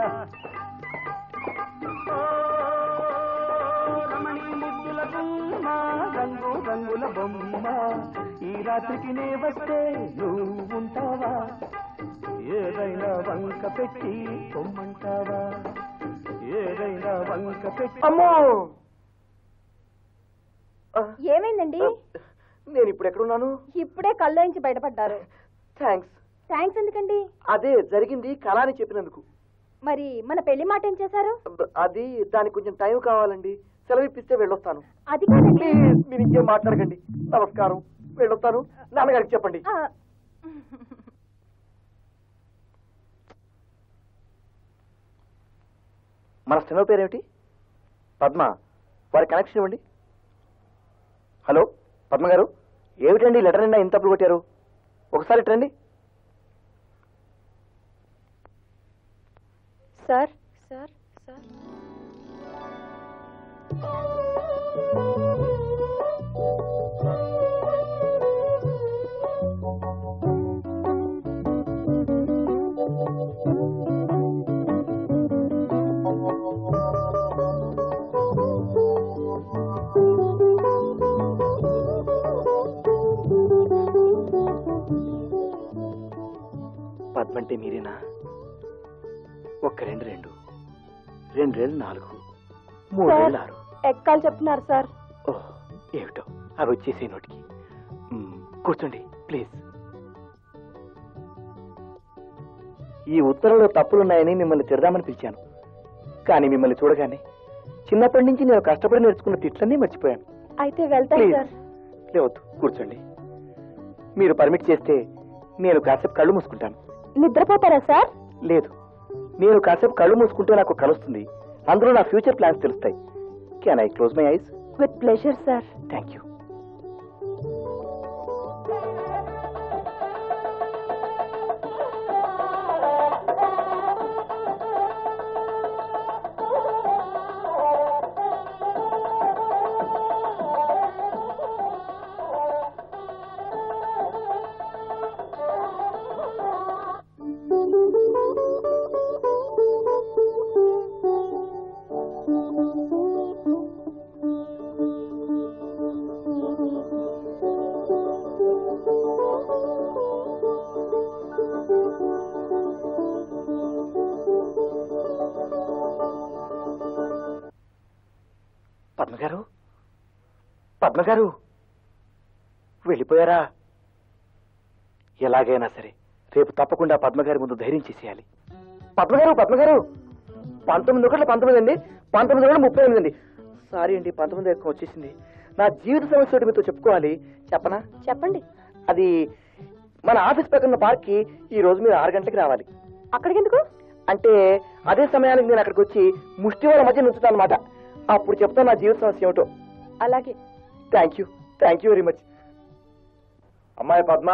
Speaker 3: ఓ, రమణి ముద్దుల బొమ్మ రంగు రంగుల బొమ్మ ఈ రాత్రికి నే వస్తే నువ్వు ఉంటావా ఏదైనా వంక పెట్టి పొమ్మంటావా ఏదైనా వంక పెట్టి
Speaker 2: అమ్మో ఆ,
Speaker 4: ఏమైందండి
Speaker 2: నేను ఇప్పుడు ఎక్కడున్నాను
Speaker 4: ఇప్పుడే కళ్ళు నుంచి బయటపడ్డారు
Speaker 2: థ్యాంక్స్
Speaker 4: థ్యాంక్స్ ఎందుకండి
Speaker 2: అదే జరిగింది కళ అని చెప్పినందుకు
Speaker 4: మరి మన పెళ్లి మాట ఏం చేశారు
Speaker 2: అబ్బ, అది దానికి కొంచెం టైం కావాలండి సెలవు ఇప్పిస్తే వెళ్ళొస్తాను
Speaker 4: అది కాదండి
Speaker 2: ప్లీజ్ మీరు ఇంకేం మాట్లాడకండి నమస్కారం వెళ్ళొస్తాను నాన్నగారికి చెప్పండి
Speaker 4: ఆ,
Speaker 2: మన స్టెనో పేరేమిటి పద్మ వారి కనెక్షన్ ఇవ్వండి హలో పద్మ గారు ఏమిటండి లెటర్ నిండా ఇంత తప్పులు కొట్టారు ఒకసారి ఇటు రండి
Speaker 4: సార్ సార్ సార్
Speaker 2: పద్మ అంటే మీరేనా ఒక్క రెండు రెండు రెండు రెండు నాలుగు మూడు
Speaker 4: సార్,
Speaker 2: రెండు ఆరు
Speaker 4: ఎక్కాలు చెప్తున్నారు సార్
Speaker 2: ఓహ్ ఏమిటో అవి వచ్చేసే నోటికి మ్,
Speaker 6: కూర్చోండి ప్లీజ్ ఈ ఉత్తరంలో తప్పులున్నాయని మిమ్మల్ని తిడదామని పిలిచాను కానీ మిమ్మల్ని చూడగానే చిన్నప్పటి నుంచి నేను కష్టపడి నేర్చుకున్న తిట్లన్నీ మర్చిపోయాను
Speaker 4: అయితే వెళ్తాను
Speaker 6: ప్లీజ్
Speaker 4: సార్
Speaker 6: లేవద్దు కూర్చోండి మీరు పర్మిట్ చేస్తే నేను కాసేపు కళ్ళు మూసుకుంటాను
Speaker 4: నిద్రపోతారా సార్
Speaker 6: లేదు నేను కాసేపు కళ్ళు మూసుకుంటే నాకు కలుస్తుంది అందులో నా ఫ్యూచర్ ప్లాన్స్ తెలుస్తాయి can I close my eyes
Speaker 4: with pleasure sir
Speaker 6: thank you పద్మగారు పద్మగారు వెళ్ళిపోయారా ఎలాగైనా సరే రేపు తప్పకుండా పద్మగారి ముందు ధైర్యం చేసేయాలి పద్మగారు పద్మగారు పంతొమ్మిది ఒకటి పంతొమ్మిది అండి పంతొమ్మిది ఒకటి ముప్పై ఎనిమిది అండి సారీ అండి పంతొమ్మిది ఎక్కువ వచ్చేసింది నా జీవిత సమస్య ఒకటి మీతో చెప్పుకోవాలి చెప్పనా
Speaker 4: చెప్పండి
Speaker 6: అది మన ఆఫీస్ పక్కన పార్క్ కి ఈ రోజు మీరు ఆరు గంటలకు రావాలి
Speaker 4: అక్కడికి ఎందుకు
Speaker 6: అంటే అదే సమయానికి నేను అక్కడికి వచ్చి ముష్టి వాళ్ళ మధ్య నుంచుతాను అనమాట అప్పుడు చెప్తాను నా జీవిత సమస్య ఏమిటో
Speaker 4: అలాగే
Speaker 6: thank you thank you very much
Speaker 2: అమ్మాయి పద్మ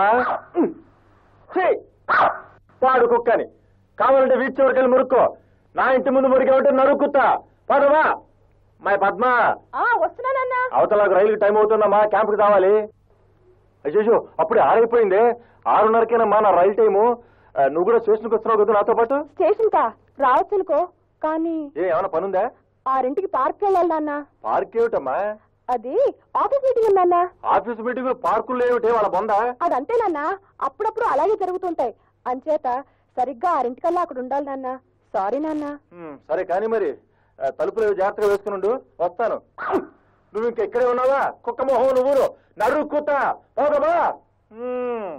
Speaker 2: ఛీ! పాడు కుక్కని కావాలంటే వీచ్ చివరికి మురుక్కో నా ఇంటి ముందు మురికే నరుక్కుతా పదవా అమ్మాయి పద్మ
Speaker 4: వస్తున్నానన్నా
Speaker 2: అవతలకు రైలుకి టైం అవుతుందమ్మా క్యాంప్కి రావాలి అయ్యో అప్పుడే ఆరైపోయింది ఆరున్నరకేనమ్మా నా రైలు టైము ఆ, నువ్వు కూడా స్టేషన్కి వస్తున్నావు కదా నాతో పాటు
Speaker 4: స్టేషన్ కా రావచ్చు అనుకో కానీ
Speaker 2: ఏ ఏమైనా పనుందా
Speaker 4: ఆరింటికి పార్క్ వెళ్ళాలి నాన్న
Speaker 2: పార్క్ ఏమిటమ్మా
Speaker 4: అది ఆఫీస్ మీటింగ్ ఉందన్నా
Speaker 2: ఆఫీస్ మీటింగ్ పార్కులు ఏమిటి వాళ్ళ బొందా
Speaker 4: అదంతే నాన్న అప్పుడప్పుడు అలాగే జరుగుతుంటాయి అంచేత సరిగ్గా ఆరింటికల్లా అక్కడ ఉండాలి నాన్న సారీ నాన్న
Speaker 2: ఉమ్, సరే కానీ మరి ఆ, తలుపులు ఏవో జాగ్రత్తగా వేసుకుని వస్తాను నువ్వు ఇంక ఇక్కడే ఉన్నావా కుక్క మొహం నువ్వు నడు కుత్త పోదమ్మా ఉమ్.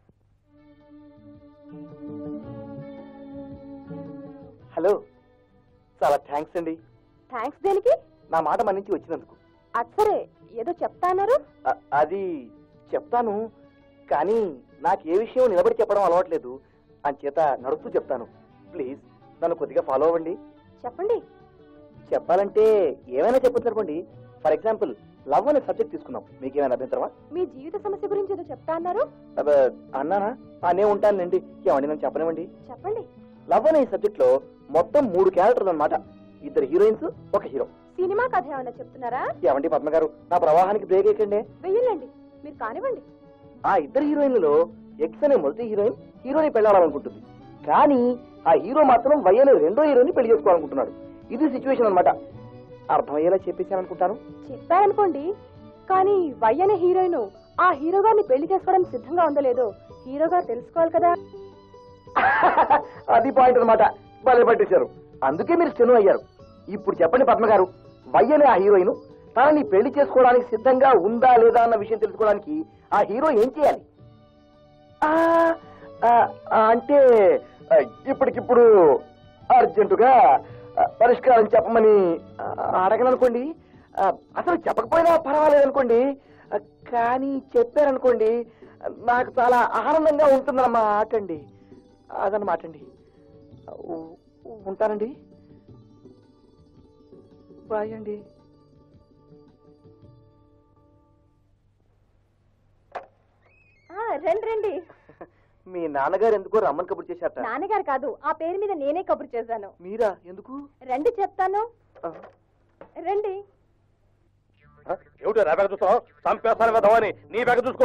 Speaker 6: హలో చాలా థ్యాంక్స్ అండి
Speaker 4: థ్యాంక్స్ దేనికి
Speaker 6: నా మాట మన్నించి వచ్చినందుకు
Speaker 4: అచ్చరే ఏదో చెప్తాన్నారు
Speaker 6: అ- అది చెప్తాను కానీ నాకు ఏ విషయం నిలబడి చెప్పడం అలవాట్లేదు అంచేత నడుస్తూ చెప్తాను ప్లీజ్ నన్ను కొద్దిగా ఫాలో అవ్వండి
Speaker 4: చెప్పండి
Speaker 6: చెప్పాలంటే ఏమైనా చెప్పొచ్చు అనుకోండి ఫర్ ఎగ్జాంపుల్ లవ్ అనే సబ్జెక్ట్ తీసుకుందాం మీకేమైనా అభ్యంతరమా
Speaker 4: మీ జీవిత సమస్య గురించి ఏదో చెప్తా అన్నారు
Speaker 6: అబ్బ, అన్నానా అనే ఉంటానండి ఏమండి నన్ను చెప్పనివ్వండి
Speaker 4: చెప్పండి
Speaker 6: లవ్ అనే సబ్జెక్ట్ లో మొత్తం మూడు క్యారెక్టర్లు అన్నమాట ఇద్దరు హీరోయిన్స్ ఒక హీరో
Speaker 4: సినిమా కథ ఏమైనా చెప్తున్నారా
Speaker 6: ఏమండి పద్మ గారు నా ప్రవాహానికి బ్రేక్ ఎక్కండి
Speaker 4: వెయ్యండి మీరు కానివ్వండి
Speaker 6: ఆ ఇద్దరు హీరోయిన్లలో ఎక్స్ అనే మొదటి హీరోయిన్ హీరోని పెళ్ళాలనుకుంటుంది కానీ ఆ హీరో మాత్రం వై అనే రెండో హీరోని పెళ్లి చేసుకోవాలనుకుంటున్నాడు ఇది సిచ్యువేషన్ అన్నమాట అర్థమయ్యేలా చెప్పేశాను అనుకుంటాను
Speaker 4: చెప్పారనుకోండి కానీ వై అనే హీరోయిన్ ఆ హీరో గారిని పెళ్లి చేసుకోవడానికి సిద్ధంగా ఉందో లేదో హీరో గారు తెలుసుకోవాలి కదా
Speaker 6: అది పాయింట్ అన్నమాట భలే పట్టేశారు అందుకే మీరు స్టెను అయ్యారు ఇప్పుడు చెప్పండి పద్మ గారు వై అనే ఆ హీరోయిన్ తనని పెళ్లి చేసుకోవడానికి సిద్ధంగా ఉందా లేదా అన్న విషయం తెలుసుకోవడానికి ఆ హీరో ఏం చేయాలి ఆ, ఆ, ఆ, అంటే ఆ, ఇప్పటికిప్పుడు అర్జెంటుగా ఆ, పరిష్కారం చెప్పమని ఆ, అడగననుకోండి ఆ, అసలు చెప్పకపోయినా పర్వాలేదనుకోండి ఆ, కానీ చెప్పారనుకోండి నాకు చాలా ఆనందంగా ఉంటుందన్నమాట అండి అదన్నమాట అండి ఉ- ఉంటానండి బాయ్ అండి
Speaker 4: ఆ, రండి రండి
Speaker 6: మీ నాన్నగారు ఎందుకో రమ్మని కబుర్ చేశారట
Speaker 4: నాన్నగారు కాదు ఆ పేరు మీద నేనే కబురు చేశాను
Speaker 6: మీరా ఎందుకు
Speaker 4: రండి చెప్తాను
Speaker 6: ఆ,
Speaker 4: రండి
Speaker 2: ఆ, ఏమిటో నా బ్యాగ్ చూస్తావు చంపేస్తాను వెధవని నీ బ్యాగ్ చూసుకో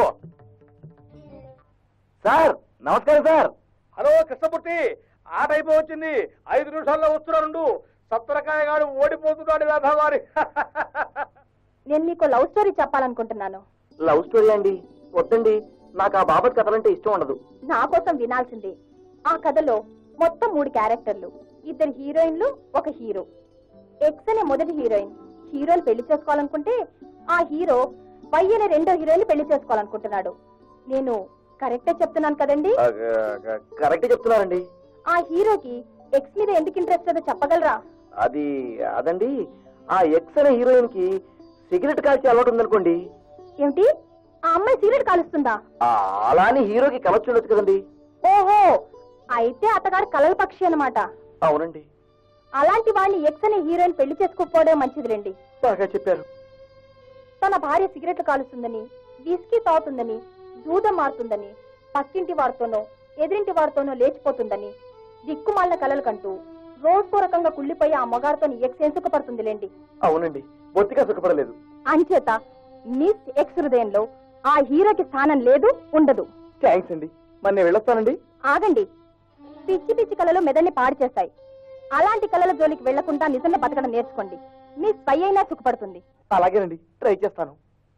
Speaker 6: సార్ నమస్కారం సార్
Speaker 2: హలో కృష్ణమూర్తి ఆ టైపు వచ్చింది ఐదు నిమిషాల్లో వస్తున్నాడు సత్తరకాయ గారు ఓడిపోతున్నాడు వేధవారి
Speaker 4: నేను మీకు లవ్ స్టోరీ చెప్పాలనుకుంటున్నాను
Speaker 6: లవ్ స్టోరీ అండి వద్దండి నాకు ఆ బాబత్ కథలంటే ఇష్టం ఉండదు
Speaker 4: నా కోసం వినాల్సిందే ఆ కథలో మొత్తం మూడు క్యారెక్టర్లు ఇద్దరు హీరోయిన్లు ఒక హీరో ఎక్స్ అనే మొదటి హీరోయిన్ హీరోని పెళ్లి చేసుకోవాలనుకుంటే ఆ హీరో వై అనే రెండో హీరోయిన్ పెళ్లి చేసుకోవాలనుకుంటున్నాడు నేను కరెక్టే చెప్తున్నాను కదండి
Speaker 3: కరెక్ట్ చెప్తున్నారండి
Speaker 4: ఆ హీరోకి ఎక్స్ మీద ఎందుకు ఇంట్రెస్ట్ అదో చెప్పగలరా
Speaker 3: అది అదండి ఆ ఎక్స్ అనే హీరోయిన్ కి సిగరెట్ కాల్చే అలవాటు ఉందనుకోండి
Speaker 4: ఏమిటి ఆ అమ్మాయి సిగరెట్ కాలుస్తుందా
Speaker 3: ఆ, అలా అని హీరోకి కలొచ్చి ఉండొచ్చు కదండి
Speaker 4: ఓహో అయితే అతగాడు కలల పక్షి అన్నమాట
Speaker 3: అవునండి
Speaker 4: అలాంటి వాడిని ఎక్స్ అనే హీరోయిన్ పెళ్లి చేసుకోకపోవడం మంచిదిలేండి
Speaker 3: బాగా చెప్పారు
Speaker 4: తన భార్య సిగరెట్లు కాలుస్తుందని విస్కీ తాగుతుందని జూదం మారుతుందని పక్కింటి వారితోనో ఎదిరింటి వారితోనో లేచిపోతుందని దిక్కుమాలిన కలలు కంటూ రోజుపూరకంగా కుళ్ళిపోయి ఆ మగాడితో ఎక్స్ ఏం సుఖపడుతుందిలేండి
Speaker 3: అవునండి బొత్తిగా సుఖపడలేదు
Speaker 4: అంచేత మిస్ ఎక్స్ హృదయంలో ఆ హీరోకి స్థానం లేదు ఉండదు
Speaker 3: థ్యాంక్స్ అండి మరి నేను వెళ్ళొస్తానండి
Speaker 4: ఆగండి పిచ్చి పిచ్చి కళలు మెదల్ని పాడు చేస్తాయి అలాంటి కళల జోలికి వెళ్లకుండా నిజంగా బతకడం నేర్చుకోండి మీ స్వై అయినా సుఖపడుతుంది
Speaker 3: అలాగేనండి ట్రై చేస్తాను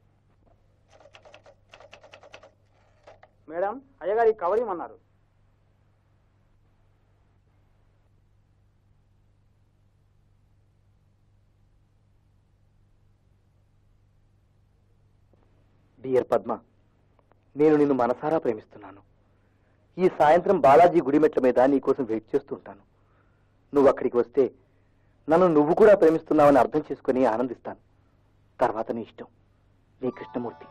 Speaker 2: మేడం అయ్యగారి కవర్ ఇమ్మన్నారు
Speaker 3: డియర్ పద్మ నేను నిన్ను మనసారా ప్రేమిస్తున్నాను ఈ సాయంత్రం బాలాజీ గుడి మెట్ల మీద నీకోసం వెయిట్ చేస్తుంటాను నువ్వు అక్కడికి వస్తే నన్ను నువ్వు కూడా ప్రేమిస్తున్నావని అర్థం చేసుకుని ఆనందిస్తాను తర్వాత నీ ఇష్టం నీ కృష్ణమూర్తి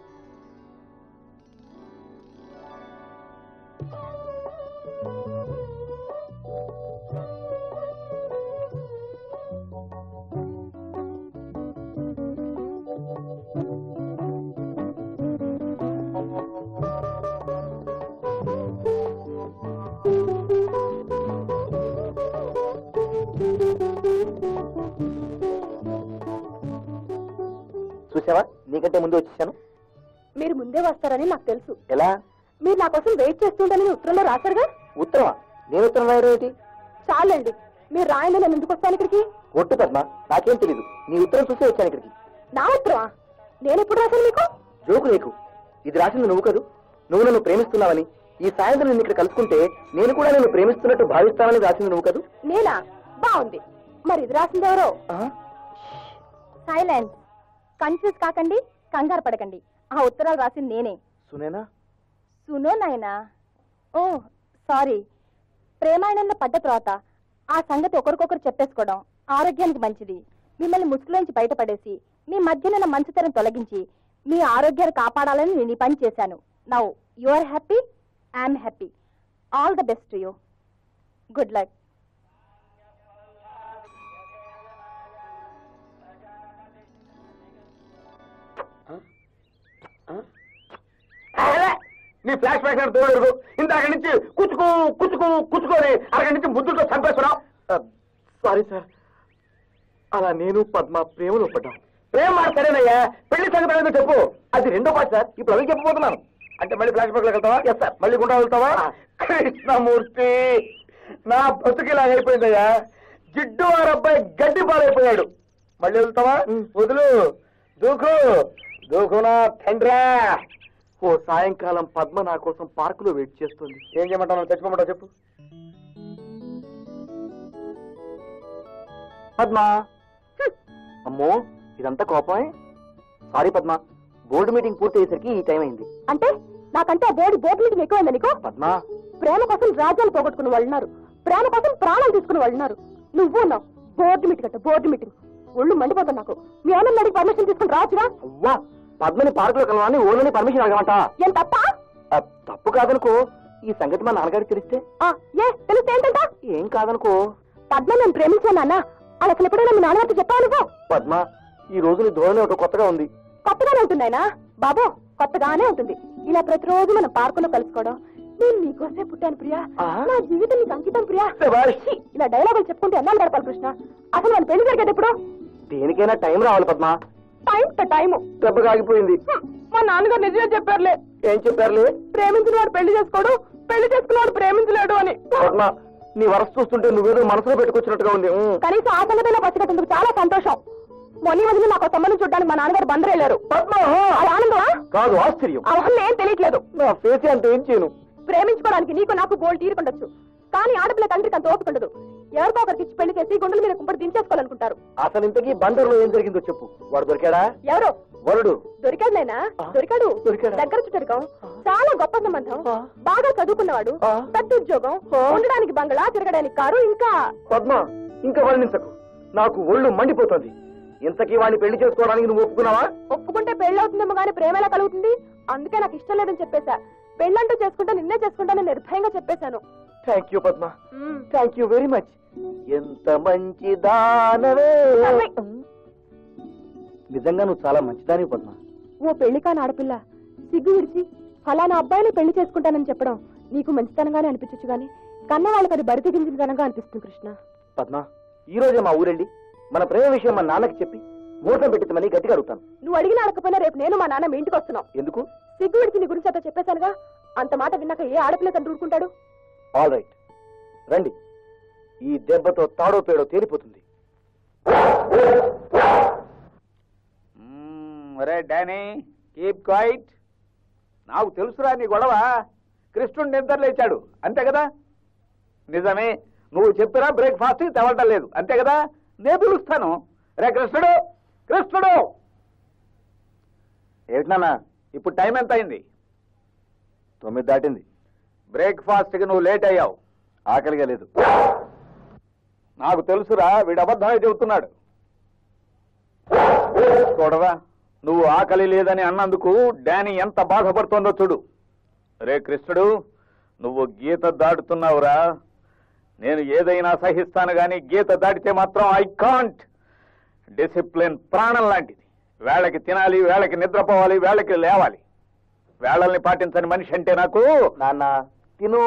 Speaker 3: చూసావా నీకంటే ముందు వచ్చేసాను
Speaker 4: మీరు ముందే వస్తారని నాకు తెలుసు
Speaker 3: ఎలా
Speaker 4: మీరు నా కోసం వెయిట్ చేస్తుండని ఉత్తరంలో రాశారుగా
Speaker 3: ఉత్తరమా నేను ఉత్తరం రాయడం ఏంటి
Speaker 4: చాలండి మీరు రాయండి నేను ఎందుకు వస్తాను ఇక్కడికి
Speaker 3: ఒట్టు పద్మ నాకేం తెలీదు నీ ఉత్తరం చూసే వచ్చాను ఇక్కడికి
Speaker 4: నా ఉత్తరమా నేను ఎప్పుడు రాశాను మీకు
Speaker 3: జోకు నీకు ఇది రాసింది నువ్వు కదూ నువ్వు నన్ను ప్రేమిస్తున్నావని ఈ సాయంత్రం నిన్ను ఇక్కడ కలుసుకుంటే నేను కూడా నిన్ను ప్రేమిస్తున్నట్టు భావిస్తానని రాసింది నువ్వు కదూ
Speaker 4: నేనా బాగుంది మరి ఇది రాసింది ఎవరో సైలెన్స్ కన్ఫ్యూజ్ కాకండి కంగారు పడకండి ఆ ఉత్తరాలు రాసింది నేనే
Speaker 3: సునేనా
Speaker 4: సునో నాయనా ఓ సారీ ప్రేమాయణంలో పడ్డ తర్వాత ఆ సంగతి ఒకరికొకరు చెప్పేసుకోవడం ఆరోగ్యానికి మంచిది మిమ్మల్ని ముసుగులోంచి బయటపడేసి మీ మధ్యనున్న మంచుతనం తొలగించి మీ ఆరోగ్యాన్ని కాపాడాలని నేను ఈ పని చేశాను now you are happy I'm happy all the best you good luck
Speaker 2: నీ ఫ్లాష్ బ్యాక్ నాకు తోడు ఇందాక నుంచి కుచ్చుకు కుచ్చుకు కుచ్చుకొని అక్కడి నుంచి ముద్దుతో చంపేస్తున్నావు
Speaker 3: సారీ సార్ అలా నేను పద్మ ప్రేమలో పడ్డాం
Speaker 2: ప్రేమ మాట సరేనయ్యా పెళ్లి సంగతి ఏదో చెప్పు
Speaker 3: అది రెండో పాట సార్ ఇప్పుడు అవి చెప్పబోతున్నాను
Speaker 2: అంటే మళ్ళీ ఫ్లాష్ బ్యాక్ వెళ్తావా ఎస్ సార్ మళ్ళీ గుండా వెళ్తావా కృష్ణమూర్తి నా బతుకిలా అయిపోయిందయ్యా జిడ్డు వారు అబ్బాయి గడ్డి పాలైపోయాడు మళ్ళీ వెళ్తావా వదులు దూకు దూకు నా తండ్రా
Speaker 3: ఓ సాయంకాలం పద్మ నా కోసం పార్కులో వెయిట్ చేస్తుంది
Speaker 2: ఏం చేయమంటావు తెచ్చుకోమంటావు చెప్పు
Speaker 3: పద్మ అమ్మో ఇదంతా కోపమే సారీ పద్మ బోర్డు మీటింగ్ పూర్తి అయ్యేసరికి ఈ టైం అయింది
Speaker 4: అంటే నాకంటే ఆ బోర్డు బోర్డు మీటింగ్ ఎక్కువైందా నీకు
Speaker 3: పద్మ
Speaker 4: ప్రేమ కోసం రాజ్యాలు పోగొట్టుకుని వాళ్ళు ఉన్నారు ప్రేమ కోసం ప్రాణాలు తీసుకుని వాళ్ళు ఉన్నారు నువ్వు ఉన్నావు బోర్డు మీటింగ్ అంటే బోర్డు మీటింగ్ ఒళ్ళు మండిపోతుంది నాకు మీ అన్న అడిగి పర్మిషన్ తీసుకుని రాజురా
Speaker 3: అవ్వా పద్మని పార్కులో కలవాలని ఓనని పర్మిషన్ అడగమంట
Speaker 4: ఏం తప్ప
Speaker 3: ఆ, తప్పు కాదనుకో ఈ సంగతి మా నాన్నగారికి తెలిస్తే
Speaker 4: ఆ, ఏ తెలిస్తే ఏంటంట
Speaker 3: ఏం కాదనుకో
Speaker 4: పద్మ నేను ప్రేమించాను నాన్న అలా అసలు ఎప్పుడైనా మీ నాన్నగారికి చెప్పావు నువ్వు
Speaker 3: పద్మ ఈ రోజు నీ ధోరణి ఒకటి కొత్తగా ఉంది
Speaker 4: కొత్తగానే ఉంటుందాయనా బాబు కొత్తగానే ఉంటుంది ఇలా ప్రతిరోజు మనం పార్కులో కలుసుకోవడం నేను నీకోసే పుట్టాను ప్రియా
Speaker 3: ఆ?
Speaker 4: నా జీవితం నీకు అంకితం ప్రియా
Speaker 3: శభాష్.
Speaker 4: ఛీ, ఇలా డైలాగులు చెప్పుకుంటే ఎన్నాళ్ళు గడపాలి కృష్ణ అసలు మన పెళ్లి జరిగేది ఎప్పుడు
Speaker 3: దేనికైనా టైం రావాలి పద్మ
Speaker 4: టైం టు టైము
Speaker 3: దెబ్బగా ఆగిపోయింది
Speaker 4: హ్మ్, మా నాన్నగారు నిజమే చెప్పారులే
Speaker 3: ఏం చెప్పారులే
Speaker 4: ప్రేమించిన వాడు పెళ్లి చేసుకోడు పెళ్లి చేసుకున్నవాడు ప్రేమించలేడు అని
Speaker 3: పద్మ నీ వరస చూస్తుంటే నువ్వేదో మనసులో పెట్టుకొచ్చినట్టుగా ఉంది ఉమ్.
Speaker 4: కనీసం ఆ సంగతిలో పసిగట్టేందుకు చాలా సంతోషం మొన్న మధ్యన నాకు సంబంధం చూడడానికి మా నాన్నగారు బందరెళ్ళారు
Speaker 3: పద్మ
Speaker 4: అది ఆనందమా
Speaker 3: కాదు ఆశ్చర్యం
Speaker 4: అవన్నీ ఏం తెలియట్లేదు
Speaker 3: నా ఫేస్ అంటే ఏం చేయను
Speaker 4: ప్రేమించుకోవడానికి నీకు నాకు గోల్ తీరుకుండొచ్చు కానీ ఆడపిల్ల తండ్రికి అంత ఓపిక ఉండదు ఎవరికో ఒకరికి ఇచ్చి పెళ్లి చేసి గుండెల మీద కుంపటి దించేసుకోవాలనుకుంటారు
Speaker 3: అసలు ఇంతకీ బందర్లో ఏం జరిగిందో చెప్పు వాడు దొరికాడా
Speaker 4: ఎవరు
Speaker 3: వరుడు
Speaker 4: దొరికాడు నాయనా
Speaker 3: ఆ?
Speaker 4: దొరికాడు
Speaker 3: దొరికాడా?
Speaker 4: దగ్గర చుట్టరికం చాలా గొప్ప సంబంధం బాగా చదువుకున్నవాడు
Speaker 3: ఆ.
Speaker 4: పెద్ద ఉద్యోగం ఉండడానికి బంగళా తిరగడానికి కారు ఇంకా
Speaker 3: పద్మ ఇంకా వర్ణించకు నాకు ఒళ్ళు మండిపోతుంది ఇంతకీ వాడిని పెళ్లి చేసుకోవడానికి నువ్వు ఒప్పుకున్నావా
Speaker 4: ఒప్పుకుంటే పెళ్ళవుతుందేమో గానీ ప్రేమ ఎలా కలుగుతుంది అందుకే నాకు ఇష్టం లేదని చెప్పేశా పెళ్ళంటూ చేసుకుంటే నిన్నే చేసుకుంటానని నిర్భయంగా చెప్పేశాను
Speaker 3: థ్యాంక్ యూ పద్మ
Speaker 4: మ్మ్.
Speaker 3: థ్యాంక్ యూ వెరీ మచ్ ఎంత మంచి దానవే
Speaker 4: సర్లే.
Speaker 3: నిజంగా నువ్వు చాలా మంచిదాని పద్మ
Speaker 4: ఓ పెళ్లి కాని ఆడపిల్ల సిగ్గు విడిచి ఫలానా అబ్బాయిని పెళ్లి చేసుకుంటానని చెప్పడం నీకు మంచితనంగానే అనిపించచ్చు గాని కన్న వాళ్ళకి అది బరి తెగించిన తనంగా అనిపిస్తుంది కృష్ణ
Speaker 3: పద్మ ఈ రోజే మా ఊరెళ్ళి మన ప్రేమ విషయం మా నాన్నకి చెప్పి ముహూర్తం పెట్టించమని గట్టిగా అడుగుతాను
Speaker 4: నువ్వు అడిగిన అడగకపోయినా రేపు నేను మా నాన్న మీ ఇంటికి వస్తున్నాం
Speaker 3: ఎందుకు
Speaker 4: సిగ్గు విడిచి నీ గురించి అంతా చెప్పేశానుగా అంత మాట విన్నాక ఏ ఆడపిల్ల తండ్రి ఊరుకుంటాడు
Speaker 3: ఆల్ రైట్ రండి ఈ దెబ్బతో తాడో పేడో తేలిపోతుంది
Speaker 5: అరే డానీ కీప్ క్వైట్ నాకు తెలుసురా నీ గొడవ కృష్ణుడు నిద్ర లేచాడు అంతే కదా నిజమే నువ్వు చెప్పినా బ్రేక్ఫాస్ట్ తెవటం లేదు అంతే కదా నేను పిలుస్తాను రే కృష్ణుడు కృష్ణుడు
Speaker 3: ఏమిటి నాన్న
Speaker 5: ఇప్పుడు టైం ఎంత అయింది
Speaker 3: తొమ్మిది దాటింది
Speaker 5: బ్రేక్ఫాస్ట్కి నువ్వు లేట్ అయ్యావు
Speaker 3: ఆకలిగా లేదు
Speaker 5: నాకు తెలుసురా వీడు అబద్ధమే చెబుతున్నాడు చూడరా నువ్వు ఆకలి లేదని అన్నందుకు డానీ ఎంత బాధపడుతోందో చూడు రే కృష్ణుడు నువ్వు గీత దాటుతున్నావురా నేను ఏదైనా సహిస్తాను గాని గీత దాటితే మాత్రం ఐ కాంట్ డిసిప్లిన్ ప్రాణం లాంటిది వేళకి తినాలి వేళకి నిద్రపోవాలి వేళకి లేవాలి వేళల్ని పాటించని మనిషి అంటే నాకు
Speaker 3: నాన్న తిను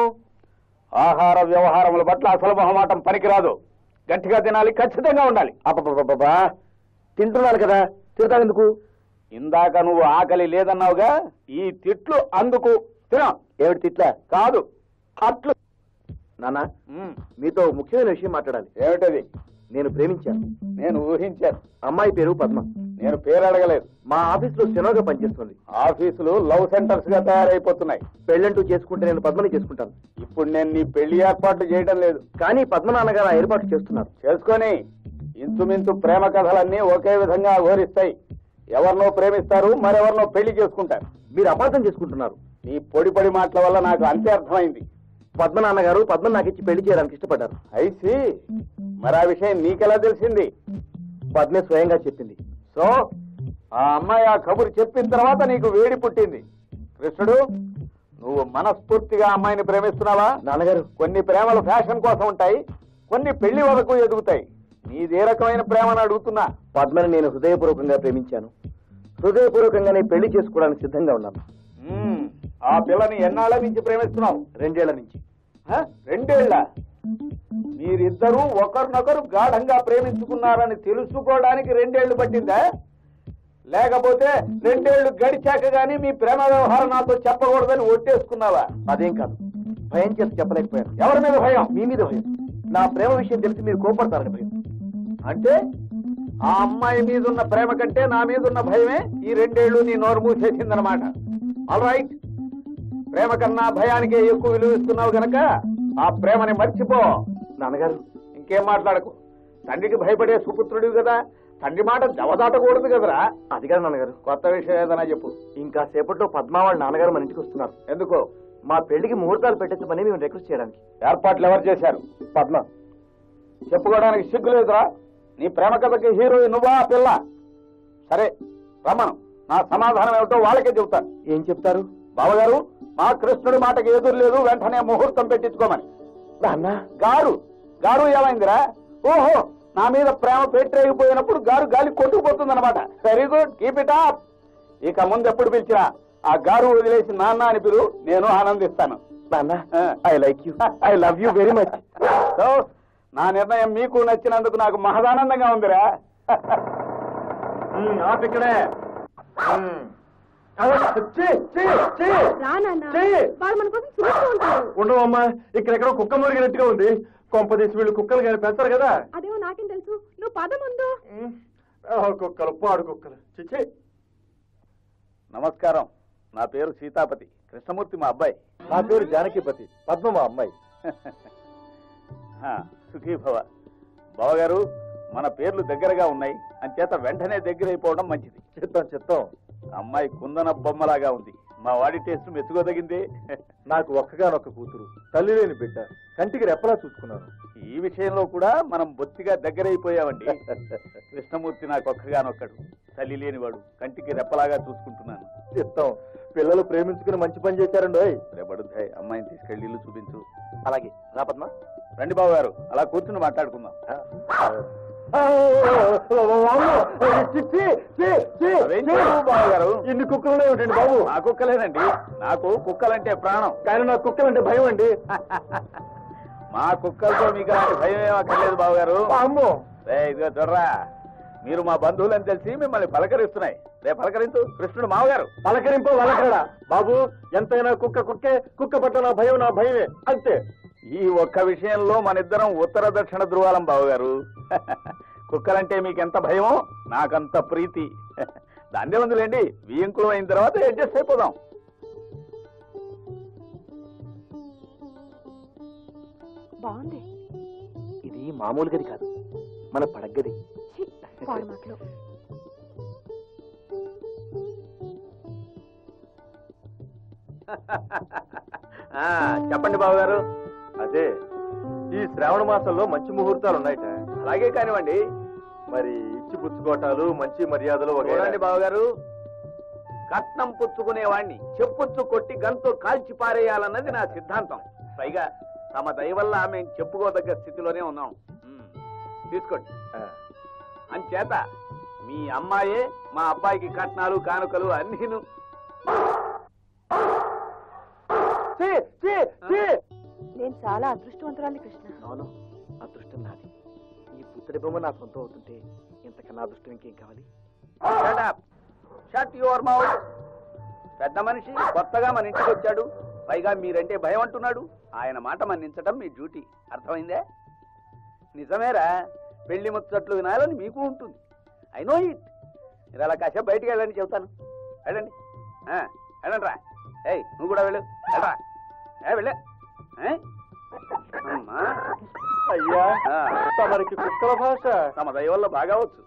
Speaker 5: ఆహార వ్యవహారముల పట్ల అసలు మొహమాటం పనికిరాదు గట్టిగా తినాలి ఖచ్చితంగా ఉండాలి
Speaker 3: అబ్బబ్బబ్బబ్బా తింటున్నాను కదా తిడతావెందుకు
Speaker 5: ఇందాక నువ్వు ఆకలి లేదన్నావుగా ఈ తిట్లు అందుకు తిన
Speaker 3: ఏమిటి తిట్లా
Speaker 5: కాదు అట్లు
Speaker 3: నాన్న
Speaker 5: మ్,
Speaker 3: మీతో ఓ ముఖ్యమైన విషయం మాట్లాడాలి
Speaker 5: ఏమిటది
Speaker 3: నేను ప్రేమించాను
Speaker 5: నేను ఊహించాను
Speaker 3: అమ్మాయి పేరు పద్మ
Speaker 5: నేను పేరు అడగలేదు
Speaker 3: మా ఆఫీస్ లో శనోగా పనిచేస్తుంది
Speaker 5: ఆఫీసులు లవ్ సెంటర్స్ గా తయారైపోతున్నాయి
Speaker 3: పెళ్ళంటూ చేసుకుంటే నేను పద్మని చేసుకుంటాను
Speaker 5: ఇప్పుడు నేను నీ పెళ్లి ఏర్పాట్లు చేయడం లేదు
Speaker 3: కానీ పద్మ నాన్నగారు ఆ ఏర్పాటు చేస్తున్నారు
Speaker 5: చేసుకొని ఇంచుమించు ప్రేమ కథలన్నీ ఒకే విధంగా ఘోరిస్తాయి ఎవరినో ప్రేమిస్తారు మరెవరినో పెళ్లి చేసుకుంటారు
Speaker 3: మీరు అపార్థం చేసుకుంటున్నారు
Speaker 5: నీ పొడి పొడి మాటల వల్ల నాకు అంతే అర్థమైంది
Speaker 3: పద్మ నాన్నగారు పద్మ నాకు ఇచ్చి పెళ్లి చేయడానికి ఇష్టపడ్డారు
Speaker 5: ఐసి మరి ఆ విషయం నీకెలా తెలిసింది
Speaker 3: పద్మే స్వయంగా చెప్పింది
Speaker 5: సో ఆ అమ్మాయి ఆ కబురు చెప్పిన తర్వాత నీకు వేడి పుట్టింది కృష్ణుడు నువ్వు మనస్ఫూర్తిగా అమ్మాయిని ప్రేమిస్తున్నావా
Speaker 3: నాన్నగారు
Speaker 5: కొన్ని ప్రేమలు ఫ్యాషన్ కోసం ఉంటాయి కొన్ని పెళ్లి వరకు ఎదుగుతాయి నీదే రకమైన ప్రేమను అడుగుతున్నా
Speaker 3: పద్మని నేను హృదయపూర్వకంగా ప్రేమించాను హృదయపూర్వకంగానే పెళ్లి చేసుకోవడానికి సిద్ధంగా ఉన్నాను
Speaker 5: మ్మ్. ఆ పిల్లని ఎన్నాళ్ళ నుంచి ప్రేమిస్తున్నావు
Speaker 3: రెండేళ్ల నుంచి
Speaker 5: హ? రెండేళ్ల మీరిద్దరూ ఒకరినొకరు గాఢంగా ప్రేమించుకున్నారని తెలుసుకోవడానికి రెండేళ్లు పట్టిందా లేకపోతే రెండేళ్లు గడిచాక గానీ మీ ప్రేమ వ్యవహారం నాతో చెప్పకూడదని ఒట్టేసుకున్నావా
Speaker 3: అదేం కాదు భయం చేసి చెప్పలేకపోయాను
Speaker 5: ఎవరి మీద భయం
Speaker 3: మీ మీద భయం నా ప్రేమ విషయం తెలిసి మీరు కోపడతారని భయం
Speaker 5: అంటే ఆ అమ్మాయి మీద ఉన్న ప్రేమ కంటే నా మీద ఉన్న భయమే ఈ రెండేళ్లు నీ నోరు మూసేసిందనమాట ఆల్ రైట్ ప్రేమ కన్నా భయానికే ఎక్కువ విలువ ఇస్తున్నావు గనక ఆ ప్రేమని మర్చిపో
Speaker 3: నాన్నగారు
Speaker 5: ఇంకేం మాట్లాడకు తండ్రికి భయపడే సుపుత్రుడివి కదా తండ్రి మాట దవదాటకూడదు కదరా
Speaker 3: అది కాదు నాన్నగారు
Speaker 5: కొత్త విషయం ఏదైనా చెప్పు
Speaker 3: ఇంకా సేపట్లో పద్మ వాళ్ళ నాన్నగారు మన ఇంటికి వస్తున్నారు
Speaker 5: ఎందుకో
Speaker 3: మా పెళ్లికి ముహూర్తాలు పెట్టించమని మేము రిక్వెస్ట్ చేయడానికి
Speaker 5: ఏర్పాట్లు ఎవరు చేశారు
Speaker 3: పద్మ
Speaker 5: చెప్పుకోవడానికి సిగ్గు లేదురా నీ ప్రేమ కథకి హీరోయిన్ నువ్వా ఆ పిల్ల సరే రమ్మను నా సమాధానం ఏమిటో వాళ్ళకే చెబుతాను
Speaker 3: ఏం చెప్తారు
Speaker 5: బావగారు మా కృష్ణుడి మాటకి ఎదురు లేదు వెంటనే ముహూర్తం పెట్టించుకోమని
Speaker 3: నాన్న
Speaker 5: గారు గారు ఏమైందిరా ఓహో నా మీద ప్రేమ పెట్టేగిపోయినప్పుడు గారు గాలి కొట్టుకుపోతుందన్నమాట very good keep it up ఇక ముందు ఎప్పుడు పిలిచినా ఆ గారు వదిలేసి నాన్న అని పిలు నేను ఆనందిస్తాను
Speaker 3: నాన్న
Speaker 5: ఆ.
Speaker 3: I like you I love you very much
Speaker 5: so నా నిర్ణయం మీకు నచ్చినందుకు నాకు మహదానందంగా ఉందిరా
Speaker 3: ఇక్కడే
Speaker 4: రా నాన్న వాళ్ళు మన కోసం చూస్తూ ఉంటారు
Speaker 3: ఉండవమ్మా ఇక్కడెక్కడో కుక్క మురిగినట్టుగా ఉంది కొంపదీసి వీళ్ళు కుక్కలు కానీ పెంచారు కదా
Speaker 4: అదేమో నాకేం తెలుసు నువ్వు పద ముందు
Speaker 3: ఆ, కుక్కలు పాడు కుక్కలు చిచ్చి
Speaker 5: నమస్కారం నా పేరు సీతాపతి కృష్ణమూర్తి మా అబ్బాయి
Speaker 3: నా పేరు జానకిపతి పద్మ మా అమ్మాయి
Speaker 5: ఆ, సుఖీభవ బావగారు మన పేర్లు దగ్గరగా ఉన్నాయి అంచేత వెంటనే దగ్గర అయిపోవడం మంచిది
Speaker 3: చిత్తం చిత్తం
Speaker 5: అమ్మాయి కుందన బొమ్మలాగా ఉంది మా వాడి టేస్ట్ మెచ్చుకోదగింది
Speaker 6: నాకు ఒక్కగానొక్క కూతురు తల్లి లేని బిడ్డ కంటికి రెప్పలా చూసుకున్నాను
Speaker 5: ఈ విషయంలో కూడా మనం బొత్తిగా దగ్గరైపోయామండి కృష్ణమూర్తి నాకు ఒక్కగానొక్కడు తల్లి లేనివాడు కంటికి రెప్పలాగా చూసుకుంటున్నాను
Speaker 6: చిత్తం పిల్లలు ప్రేమించుకుని మంచి పని చేశారండి ఓయ్.
Speaker 5: రేపడుతాయి అమ్మాయిని తీసుకెళ్ళి ఇల్లు చూపించు
Speaker 6: అలాగే రా పద్మ
Speaker 5: రండి బాబు గారు అలా కూర్చుని మాట్లాడుకుందాం అదేం చేయవు బాబు గారు
Speaker 6: ఇన్ని కుక్కలు ఏమిటండి బాబు
Speaker 5: నా కుక్కలేనండి నాకు కుక్కలంటే ప్రాణం
Speaker 6: కానీ నాకు కుక్కలంటే భయం అండి
Speaker 5: మా కుక్కలతో మీకు అలాంటి భయం ఏం అక్కర్లేదు బాబు గారు
Speaker 6: అమ్మో
Speaker 5: రే ఇదిగో చూడరా మీరు మా బంధువులని తెలిసి మిమ్మల్ని పలకరిస్తున్నాయి రే పలకరించు కృష్ణుడు మావగారు
Speaker 6: పలకరింపు వలకడా బాబు ఎంతైనా కుక్క కుక్కే కుక్క పట్ల నా భయం నా భయమే అంతే
Speaker 5: ఈ ఒక్క విషయంలో మన ఇద్దరం ఉత్తర దక్షిణ ధృవాలం బావగారు కుక్కలంటే మీకు ఎంత భయమో నాకంత ప్రీతి దాన్నే ఉందిలేండి వియంకులు అయిన తర్వాత అడ్జస్ట్ అయిపోదాం
Speaker 4: బాగుంది
Speaker 6: ఇది మామూలు గది కాదు మన పడగ్గది
Speaker 4: మాటలు
Speaker 5: ఆ, చెప్పండి బావగారు
Speaker 6: అదే ఈ శ్రావణ మాసంలో మంచి ముహూర్తాలు ఉన్నాయట
Speaker 5: అలాగే కానివ్వండి
Speaker 6: మరి ఇచ్చి పుచ్చుకోటాలు మంచి మర్యాదలు వగైరా.
Speaker 5: చూడండి బావగారు కట్నం పుచ్చుకునేవాణ్ణి చెప్పుచ్చు కొట్టి గంతో కాల్చి పారేయాలన్నది నా సిద్ధాంతం పైగా తమ దయ వల్ల మేము చెప్పుకోదగ్గ స్థితిలోనే ఉన్నాం ఉమ్, తీసుకోండి
Speaker 6: ఆ.
Speaker 5: అంచేత మీ అమ్మాయే మా అబ్బాయికి కట్నాలు కానుకలు అన్నీను
Speaker 6: ఛీ, ఛీ, ఛీ!
Speaker 4: నేను చాలా అదృష్టవంతురాలి కృష్ణ
Speaker 3: అవును అదృష్టం నాది ఈ పుత్తడి బొమ్మ నా సొంతం అవుతుంటే ఇంతకన్నా అదృష్టం ఇంకేం కావాలి
Speaker 5: షట్ యువర్ మౌత్ పెద్ద మనిషి కొత్తగా మన ఇంటికి వచ్చాడు పైగా మీరంటే భయం అంటున్నాడు ఆయన మాట మన్నించడం మీ డ్యూటీ అర్థమైందే నిజమేరా పెళ్లి ముచ్చట్లు వినాలని మీకు ఉంటుంది ఐ నో ఇట్ మీరు అలా కాసేపు బయటికి వెళ్ళండి చెబుతాను వెళ్ళండి ఆ, వెళ్ళండి రా ఏయ్ నువ్వు కూడా వెళ్ళు వెళ్ళరా ఏ వెళ్ళే ఏ? అమ్మా.
Speaker 6: అయ్యా
Speaker 5: ఆ.
Speaker 6: తమరికి కుక్కల భాష
Speaker 5: తమ దయ వల్ల బాగా వచ్చు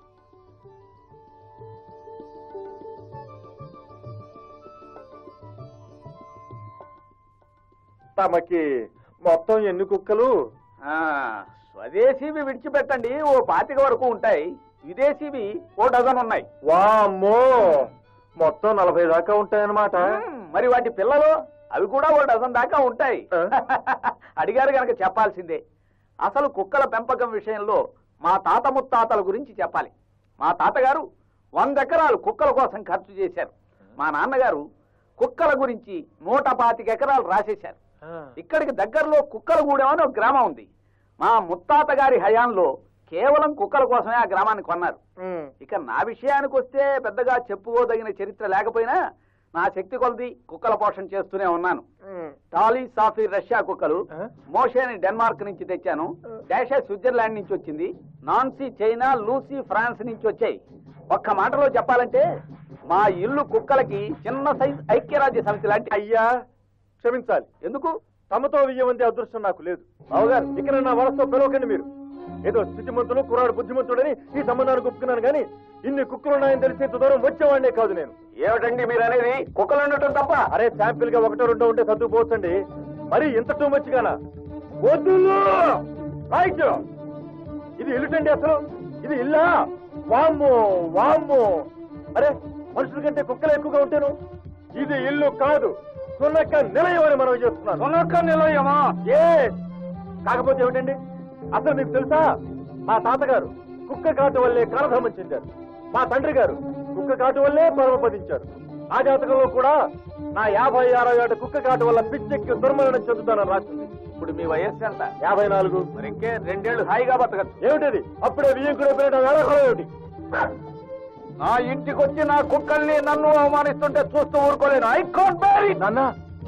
Speaker 6: తమకి మొత్తం ఎన్ని కుక్కలు
Speaker 5: ఆ, స్వదేశీవి విడిచిపెట్టండి ఓ పాతిక వరకు ఉంటాయి విదేశీవి ఓ డజన్ ఉన్నాయి
Speaker 6: వామ్మో మొత్తం నలభై దాకా ఉంటాయన్నమాట
Speaker 5: మ్మ్, మరి వాటి పిల్లలు అవి కూడా ఓ డజన్ దాకా ఉంటాయి
Speaker 6: ఆ?
Speaker 5: అడిగారు గనక చెప్పాల్సిందే అసలు కుక్కల పెంపకం విషయంలో మా తాత ముత్తాతల గురించి చెప్పాలి మా తాతగారు వంద ఎకరాలు కుక్కల కోసం ఖర్చు చేశారు మా నాన్నగారు కుక్కల గురించి నూట పాతిక ఎకరాలు రాసేశారు ఇక్కడికి దగ్గరలో కుక్కలగూడెం అని ఒక గ్రామం ఉంది మా ముత్తాత గారి హయాంలో కేవలం కుక్కల కోసమే ఆ గ్రామాన్ని కొన్నారు
Speaker 6: ఉమ్.
Speaker 5: ఇక నా విషయానికి వస్తే పెద్దగా చెప్పుకోదగిన చరిత్ర లేకపోయినా నా శక్తి కొలది కుక్కల పోషణ చేస్తూనే ఉన్నాను
Speaker 6: ఉమ్.
Speaker 5: టాలీ సాఫీ రష్యా కుక్కలు
Speaker 6: ఆ?
Speaker 5: మోషేని డెన్మార్క్ నుంచి తెచ్చాను డాషే స్విట్జర్లాండ్ నుంచి వచ్చింది నాన్సీ చైనా లూసీ ఫ్రాన్స్ నుంచి వచ్చాయి ఒక్క మాటలో చెప్పాలంటే మా ఇల్లు కుక్కలకి చిన్న సైజ్ ఐక్యరాజ్య సమితి లాంటి
Speaker 6: అయ్యా క్షమించాలి
Speaker 5: ఎందుకు
Speaker 6: తమతో వియ్యమంది అదృష్టం నాకు లేదు బావగారు ఇక్కడ నా వరసతో పిలవకండి మీరు ఏదో స్థితిమంతులు కుర్రాడు బుద్ధిమంతుడని ఈ సంబంధానికి ఒప్పుకున్నాను కానీ ఇన్ని కుక్కలు ఉన్నాయని తెలిసి ఇంత దూరం వచ్చేవాడినే కాదు నేను
Speaker 5: ఏమిటండి మీరు అనేది కుక్కలు ఉండటం తప్ప
Speaker 6: అరే శాంపిల్ గా ఒకటో రెండో ఉంటే సర్దుకుపోవచ్చండి మరి ఇంత టూ మచ్ గానా వద్దు రైట్ ఇది ఇల్లుటండి అసలు ఇది ఇల్లా వామ్మో వామ్మో అరే మనుషుల కంటే కుక్కలు ఎక్కువగా ఉంటాను ఇది ఇల్లు కాదు సున్నక్క నిలయం అని మనం చేస్తున్నాను
Speaker 5: సునక్క నిలయమా
Speaker 6: ఏ కాకపోతే ఏమిటండి అసలు మీకు తెలుసా మా తాతగారు కుక్క కాటు వల్లే కాలధర్మం చెందారు మా తండ్రి గారు కుక్క కాటు వల్లే పరమపదించారు ఆ జాతకంలో కూడా నా యాభై అరవై ఏట కుక్క కాటు వల్ల పిచ్చెక్కి దుర్మరణం చెందుతానని రాసింది
Speaker 5: ఇప్పుడు మీ వయస్సు ఎంత
Speaker 6: యాభై నాలుగు
Speaker 5: మరి ఇంకే రెండేళ్లు హాయిగా బతకచ్చు
Speaker 6: ఏమిటిది అప్పుడే వియ్యంకుడే పేరిట వేళకోళం ఏమిటి
Speaker 5: నా ఇంటికి వచ్చి నా కుక్కల్ని నన్ను అవమానిస్తుంటే చూస్తూ ఊరుకోలేను ఐ కాంట్ బేర్ ఇట్
Speaker 6: నాన్న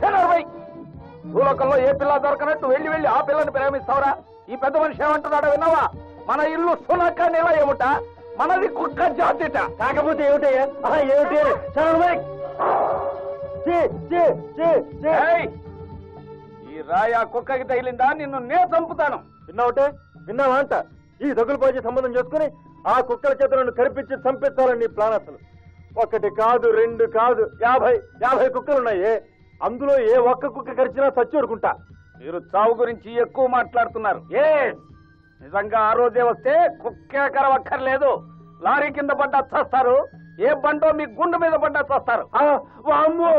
Speaker 5: భూలోకంలో ఏ పిల్ల దొరకనట్టు వెళ్ళి వెళ్ళి ఆ పిల్లని ప్రేమిస్తావురా ఈ పెద్ద మనిషి ఏమంటున్నాడో విన్నావా మన ఇల్లు సునక్క నెల ఏముట మనది కుక్క జాతిట
Speaker 6: కాకపోతే ఏమిటయ్యా ఆహా, ఏమిటి చరణ్ మైక్ చీ, చీ, చీ, చీ.
Speaker 5: ఏయ్! ఈ రాయ కుక్కకి తగిలిందా నిన్ను నే చంపుతాను
Speaker 6: విన్నావుటే విన్నావా అంట ఈ దగులుబాజీ సంబంధం చేసుకుని ఆ కుక్కల చేత నన్ను కరిపించి చంపించాలని నీ ప్లాన్ అసలు
Speaker 3: ఒకటి కాదు రెండు కాదు యాభై యాభై కుక్కలు ఉన్నాయి అందులో ఏ ఒక్క కుక్క కరిచినా చచ్చి ఊరుకుంటా
Speaker 5: మీరు చావు గురించి ఎక్కువ మాట్లాడుతున్నారు
Speaker 2: ఏ
Speaker 5: నిజంగా ఆ రోజే వస్తే కుక్కే కరవక్కర్లేదు లారీ కింద పడ్డా చస్తారు ఏ బండో మీ గుండు మీద పడ్డా చస్తారు
Speaker 3: అమ్మో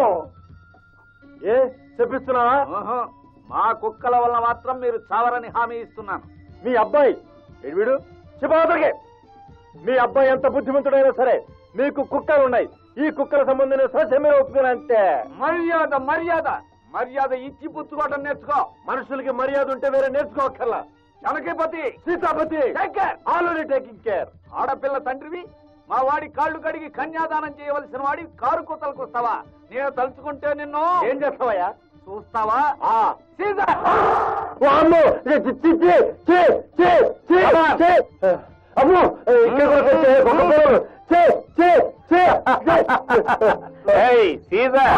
Speaker 3: ఏ చెప్పిస్తున్నావా
Speaker 5: ఓహో, మా కుక్కల వల్ల మాత్రం మీరు చావరని హామీ ఇస్తున్నాను
Speaker 3: మీ అబ్బాయి ఏడు వీడు చెప్పదరిగే మీ అబ్బాయి ఎంత బుద్ధిమంతుడైనా సరే మీకు కుక్కలు ఉన్నాయి ఈ కుక్కల సంబంధించిన సత్యం మీరు ఒప్పుకునంటే
Speaker 5: మర్యాద మర్యాద మర్యాద ఇచ్చి పుచ్చుకోవడం నేర్చుకో
Speaker 3: మనుషులకి మర్యాద ఉంటే వేరే నేర్చుకోకర్లా
Speaker 5: Janakipati
Speaker 3: Sitapati
Speaker 5: Take care.
Speaker 3: Already taking care
Speaker 5: ఆడపిల్ల తండ్రివి మా వాడి కాళ్ళు కడిగి కన్యాదానం చేయవలసిన వాడి కారు కుత్తలకు వస్తావా నేను తలుచుకుంటే నిన్ను
Speaker 3: ఏం చేస్తావయ్యా
Speaker 5: చూస్తావా
Speaker 3: ఆ.
Speaker 5: సీజర్
Speaker 3: ఓ అమ్మో చి, చి, చి, చి, చి, చి, చి, చి. అమ్మో ఇక్కడ కూడా పెట్టే, కుక్క పిల్లలు. చి, చి, చి, చి.
Speaker 5: ఏయ్, సీజర్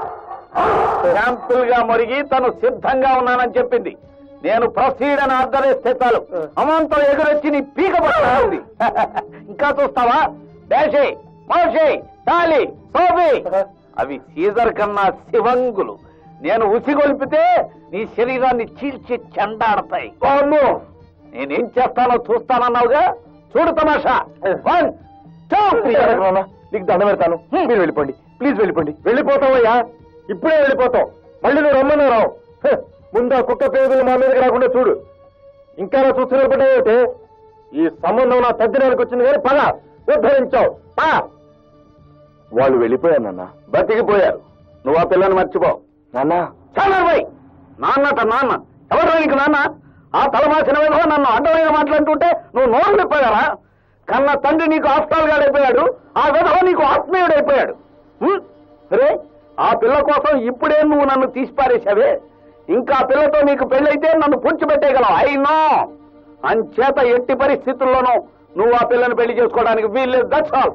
Speaker 5: శాంపుల్ గా మరిగి తను సిద్ధంగా ఉన్నానని చెప్పింది నేను ప్రొసీడ్ అని ఆర్డర్ ఇస్తే చాలు అమాంతం ఎగురొచ్చి నీ పీక పడతా ఉంది ఇంకా చూస్తావా డాషే మోషే టాలి సోబి అవి సీజర్ కన్నా శివంగులు నేను ఉసిగొల్పితే నీ శరీరాన్ని చీల్చి చెండాడతాయి
Speaker 3: ఓ అమ్మో
Speaker 5: నేనేం చేస్తానో చూస్తానన్నావుగా చూడు తమాషా వన్ టూ
Speaker 3: నాన్న, నీకు దండం పెడతాను మీరు వెళ్ళిపోండి ప్లీజ్ వెళ్ళిపోండి వెళ్ళిపోతావయ్యా ఇప్పుడే వెళ్ళిపోతాం మళ్ళీ నువ్వు రమ్మన్నా రావు హ, ముందు ఆ కుక్క పేగులు మా మీదకి రాకుండా చూడు ఇంకా నా చూస్తూ నిలబడ్డాయంటే ఈ సంబంధం నా తద్దినానికి వచ్చింది కానీ పద ఉద్ధరించావు పా వాళ్ళు వెళ్ళిపోయారు నాన్న
Speaker 5: బతికిపోయారు నువ్వు ఆ పిల్లని మర్చిపో
Speaker 3: నాన్న
Speaker 5: చాలర్బాయ్ నాన్నట నాన్న ఎవరు నీకు నాన్న ఆ తలమాసిన విధవ నన్ను అడ్డమైన మాట్లాడుతుంటే నువ్వు నోరు నిప్పారా కన్న తండ్రి నీకు ఆస్టాల్ అయిపోయాడు ఆ విధవ నీకు ఆత్మీయుడైపోయాడు హ్మ్? రే ఆ పిల్ల కోసం ఇప్పుడే నువ్వు నన్ను తీసి పారేశావే ఇంకా ఆ పిల్లతో నీకు పెళ్ళైతే నన్ను పుంచిపెట్టేయగలవు ఐ నో అంచేత ఎట్టి పరిస్థితుల్లోనూ నువ్వు ఆ పిల్లని పెళ్లి చేసుకోవడానికి వీల్లేదు దట్స్ ఆల్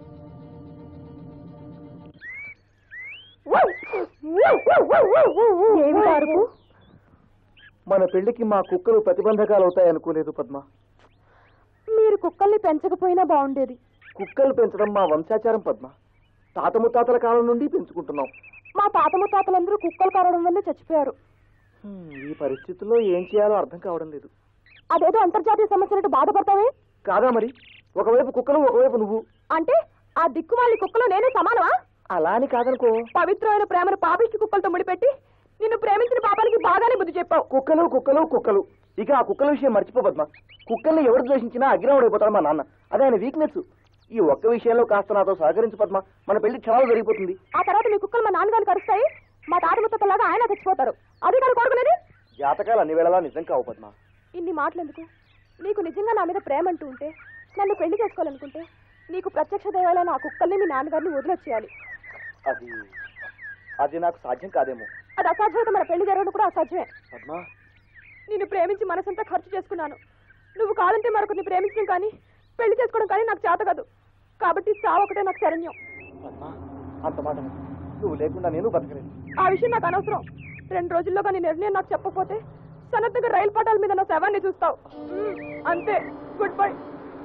Speaker 4: ఏమిటి అరుపు
Speaker 3: మన పెళ్లికి మా కుక్కలు ప్రతిబంధకాలు అవుతాయి అనుకోలేదు పద్మ
Speaker 4: మీరు కుక్కల్ని పెంచకపోయినా బాగుండేది
Speaker 3: కుక్కలు పెంచడం మా వంశాచారం పద్మ తాత ముత్తాతల కాలం నుండి పెంచుకుంటున్నాం
Speaker 4: మా తాత ముత్తాతలందరూ కుక్కలు కారడం వల్లే చచ్చిపోయారు
Speaker 3: హ్మ్, ఈ పరిస్థితుల్లో ఏం చేయాలో అర్థం కావడం లేదు
Speaker 4: అదేదో అంతర్జాతీయ సమస్యలతో బాధపడతావే
Speaker 3: కాదా మరి ఒకవైపు కుక్కలు ఒకవైపు నువ్వు
Speaker 4: అంటే ఆ దిక్కుమాలి కుక్కలు నేనే సమానమా
Speaker 3: అలా అని కాదనుకో
Speaker 4: పవిత్రమైన ప్రేమను పాపిష్టి కుక్కలతో ముడిపెట్టి నిన్ను ప్రేమించిన పాపానికి బాగానే బుద్ధి చెప్పావు
Speaker 3: కుక్కలు కుక్కలు కుక్కలు ఇక ఆ కుక్కల విషయం మర్చిపో పద్మ కుక్కల్ని ఎవరు ద్వేషించినా అగ్రహుడైపోతాడు మా నాన్న అదే ఆయన వీక్నెస్ ఈ ఒక్క విషయంలో కాస్త నాతో సహకరించు పద్మ మన పెళ్లి క్షణాలు జరిగిపోతుంది
Speaker 4: ఆ తర్వాత మీ కుక్కలు మా నాన్నగారిని కరుస్తాయి మా తాత ముత్తలాగా ఆయన చచ్చిపోతారు అది కాదు కోరుకునేది
Speaker 3: జాతకాలు అన్ని వేళలా నిజం కావు పద్మ
Speaker 4: ఇన్ని మాటలు ఎందుకు నీకు నిజంగా నా మీద ప్రేమ అంటూ ఉంటే నన్ను పెళ్లి చేసుకోవాలనుకుంటే నీకు ప్రత్యక్ష దైవాలైన ఆ కుక్కల్ని మీ నాన్నగారిని వదిలొచ్చేయాలి
Speaker 3: అది అది నాకు సాధ్యం కాదేమో
Speaker 4: అది అసాధ్యత మన పెళ్లి జరగడం కూడా అసాధ్యమే
Speaker 3: పద్మ
Speaker 4: నిన్ను ప్రేమించి మనసంతా ఖర్చు చేసుకున్నాను నువ్వు కాదంటే మరొకరిని ప్రేమించడం కానీ పెళ్లి చేసుకోవడం కానీ నాకు చేత కాదు కాబట్టి చావు ఒకటే నాకు శరణ్యం
Speaker 3: పద్మ అంత మాట అనకు. నువ్వు లేకుండా నేను బతకలేను
Speaker 4: ఆ విషయం నాకు అనవసరం రెండు రోజుల్లోగా నీ నిర్ణయం నాకు చెప్పకపోతే సనత్తుగా రైలు పటాల మీద నా శవాన్ని చూస్తావు మ్మ్. అంతే గుడ్ బై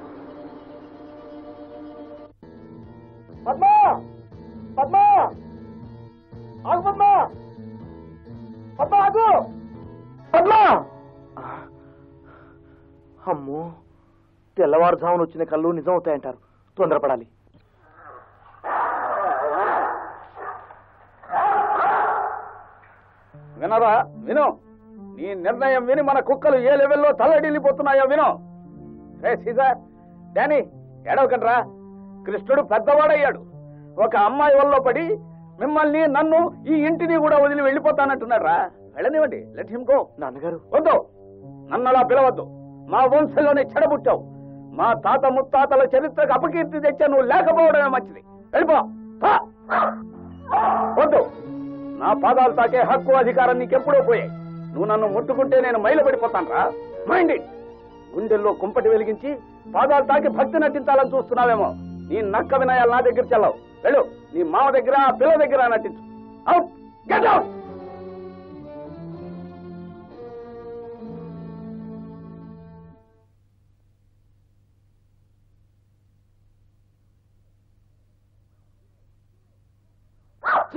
Speaker 3: పద్మ పద్మ ఆగు పద్మ పద్మ ఆగు పద్మ అమ్మో తెల్లవారుజామున వచ్చిన కళ్ళు నిజం అవుతాయంటారు తొందరపడాలి
Speaker 5: వినరా విను నీ నిర్ణయం విని మన కుక్కలు ఏ లెవెల్లో తల్లడిల్లిపోతున్నాయో విను రే సీజర్ డానీ ఏడవకండ్రా కృష్ణుడు పెద్దవాడయ్యాడు ఒక అమ్మాయి వల్ల పడి మిమ్మల్ని నన్ను ఈ ఇంటిని కూడా వదిలి వెళ్ళిపోతానంటున్నాడు రా వెళ్ళనివ్వండి లెట్ హిమ్ గో
Speaker 3: నాన్నగారు
Speaker 5: వద్దు నన్ను అలా పిలవద్దు మా వంశంలోనే చెడబుట్టావు మా తాత ముత్తాతల చరిత్రకు అపకీర్తి తెచ్చా నువ్వు లేకపోవడమే మంచిది వెళ్ళిపో పా. వద్దు నా పాదాలు తాకే హక్కు అధికారం నీకెప్పుడో పోయాయి నువ్వు నన్ను ముట్టుకుంటే నేను మైలపడిపోతాను రా మైండ్ ఇట్ గుండెల్లో కుంపటి వెలిగించి పాదాలు తాకి భక్తి నటించాలని చూస్తున్నావేమో నీ నక్క వినయాలు నా దగ్గర చెల్లవు వెళ్ళు నీ మామ దగ్గర ఆ పిల్ల దగ్గర నటించు అవుట్ గెట్ అవుట్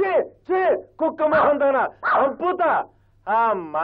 Speaker 6: చీ చీ కుక్క మొహం దానా చంపుతా అమ్మా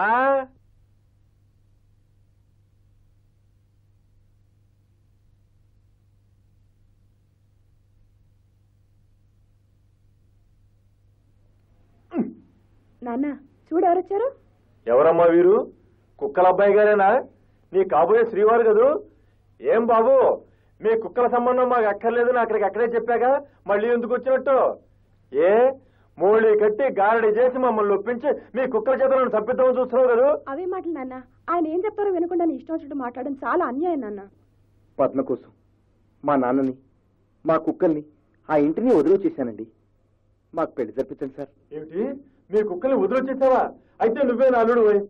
Speaker 4: నాన్న చూడు ఎవరొచ్చారు
Speaker 6: ఎవరమ్మా వీరు కుక్కల అబ్బాయి గారేనా నీ కాబోయే శ్రీవారు కదూ ఏం బాబు మీ కుక్కల సంబంధం మాకు అక్కర్లేదు నాకు అక్కడికి అక్కడే చెప్పాక మళ్ళీ ఎందుకు వచ్చినట్టు ఏ మూళి కట్టి గారడి చేసి మమ్మల్ని ఒప్పించి మీ కుక్కల చేత నన్ను తప్పిద్దామని చూస్తున్నావు కదూ
Speaker 4: అవే మాటలు నాన్న ఆయన ఏం చెప్తారో వినకుండా నీ ఇష్టం వచ్చినట్టు మాట్లాడడం చాలా అన్యాయం నాన్న
Speaker 3: పద్మ కోసం మా నాన్నని మా కుక్కల్ని ఆ ఇంటిని వదిలిచేశానండి మాకు పెళ్లి జరిపించండి సార్
Speaker 6: ఏమిటి మీ కుక్కల్ని వదిలొచ్చేసావా అయితే నువ్వే నా అల్లుడు పోయి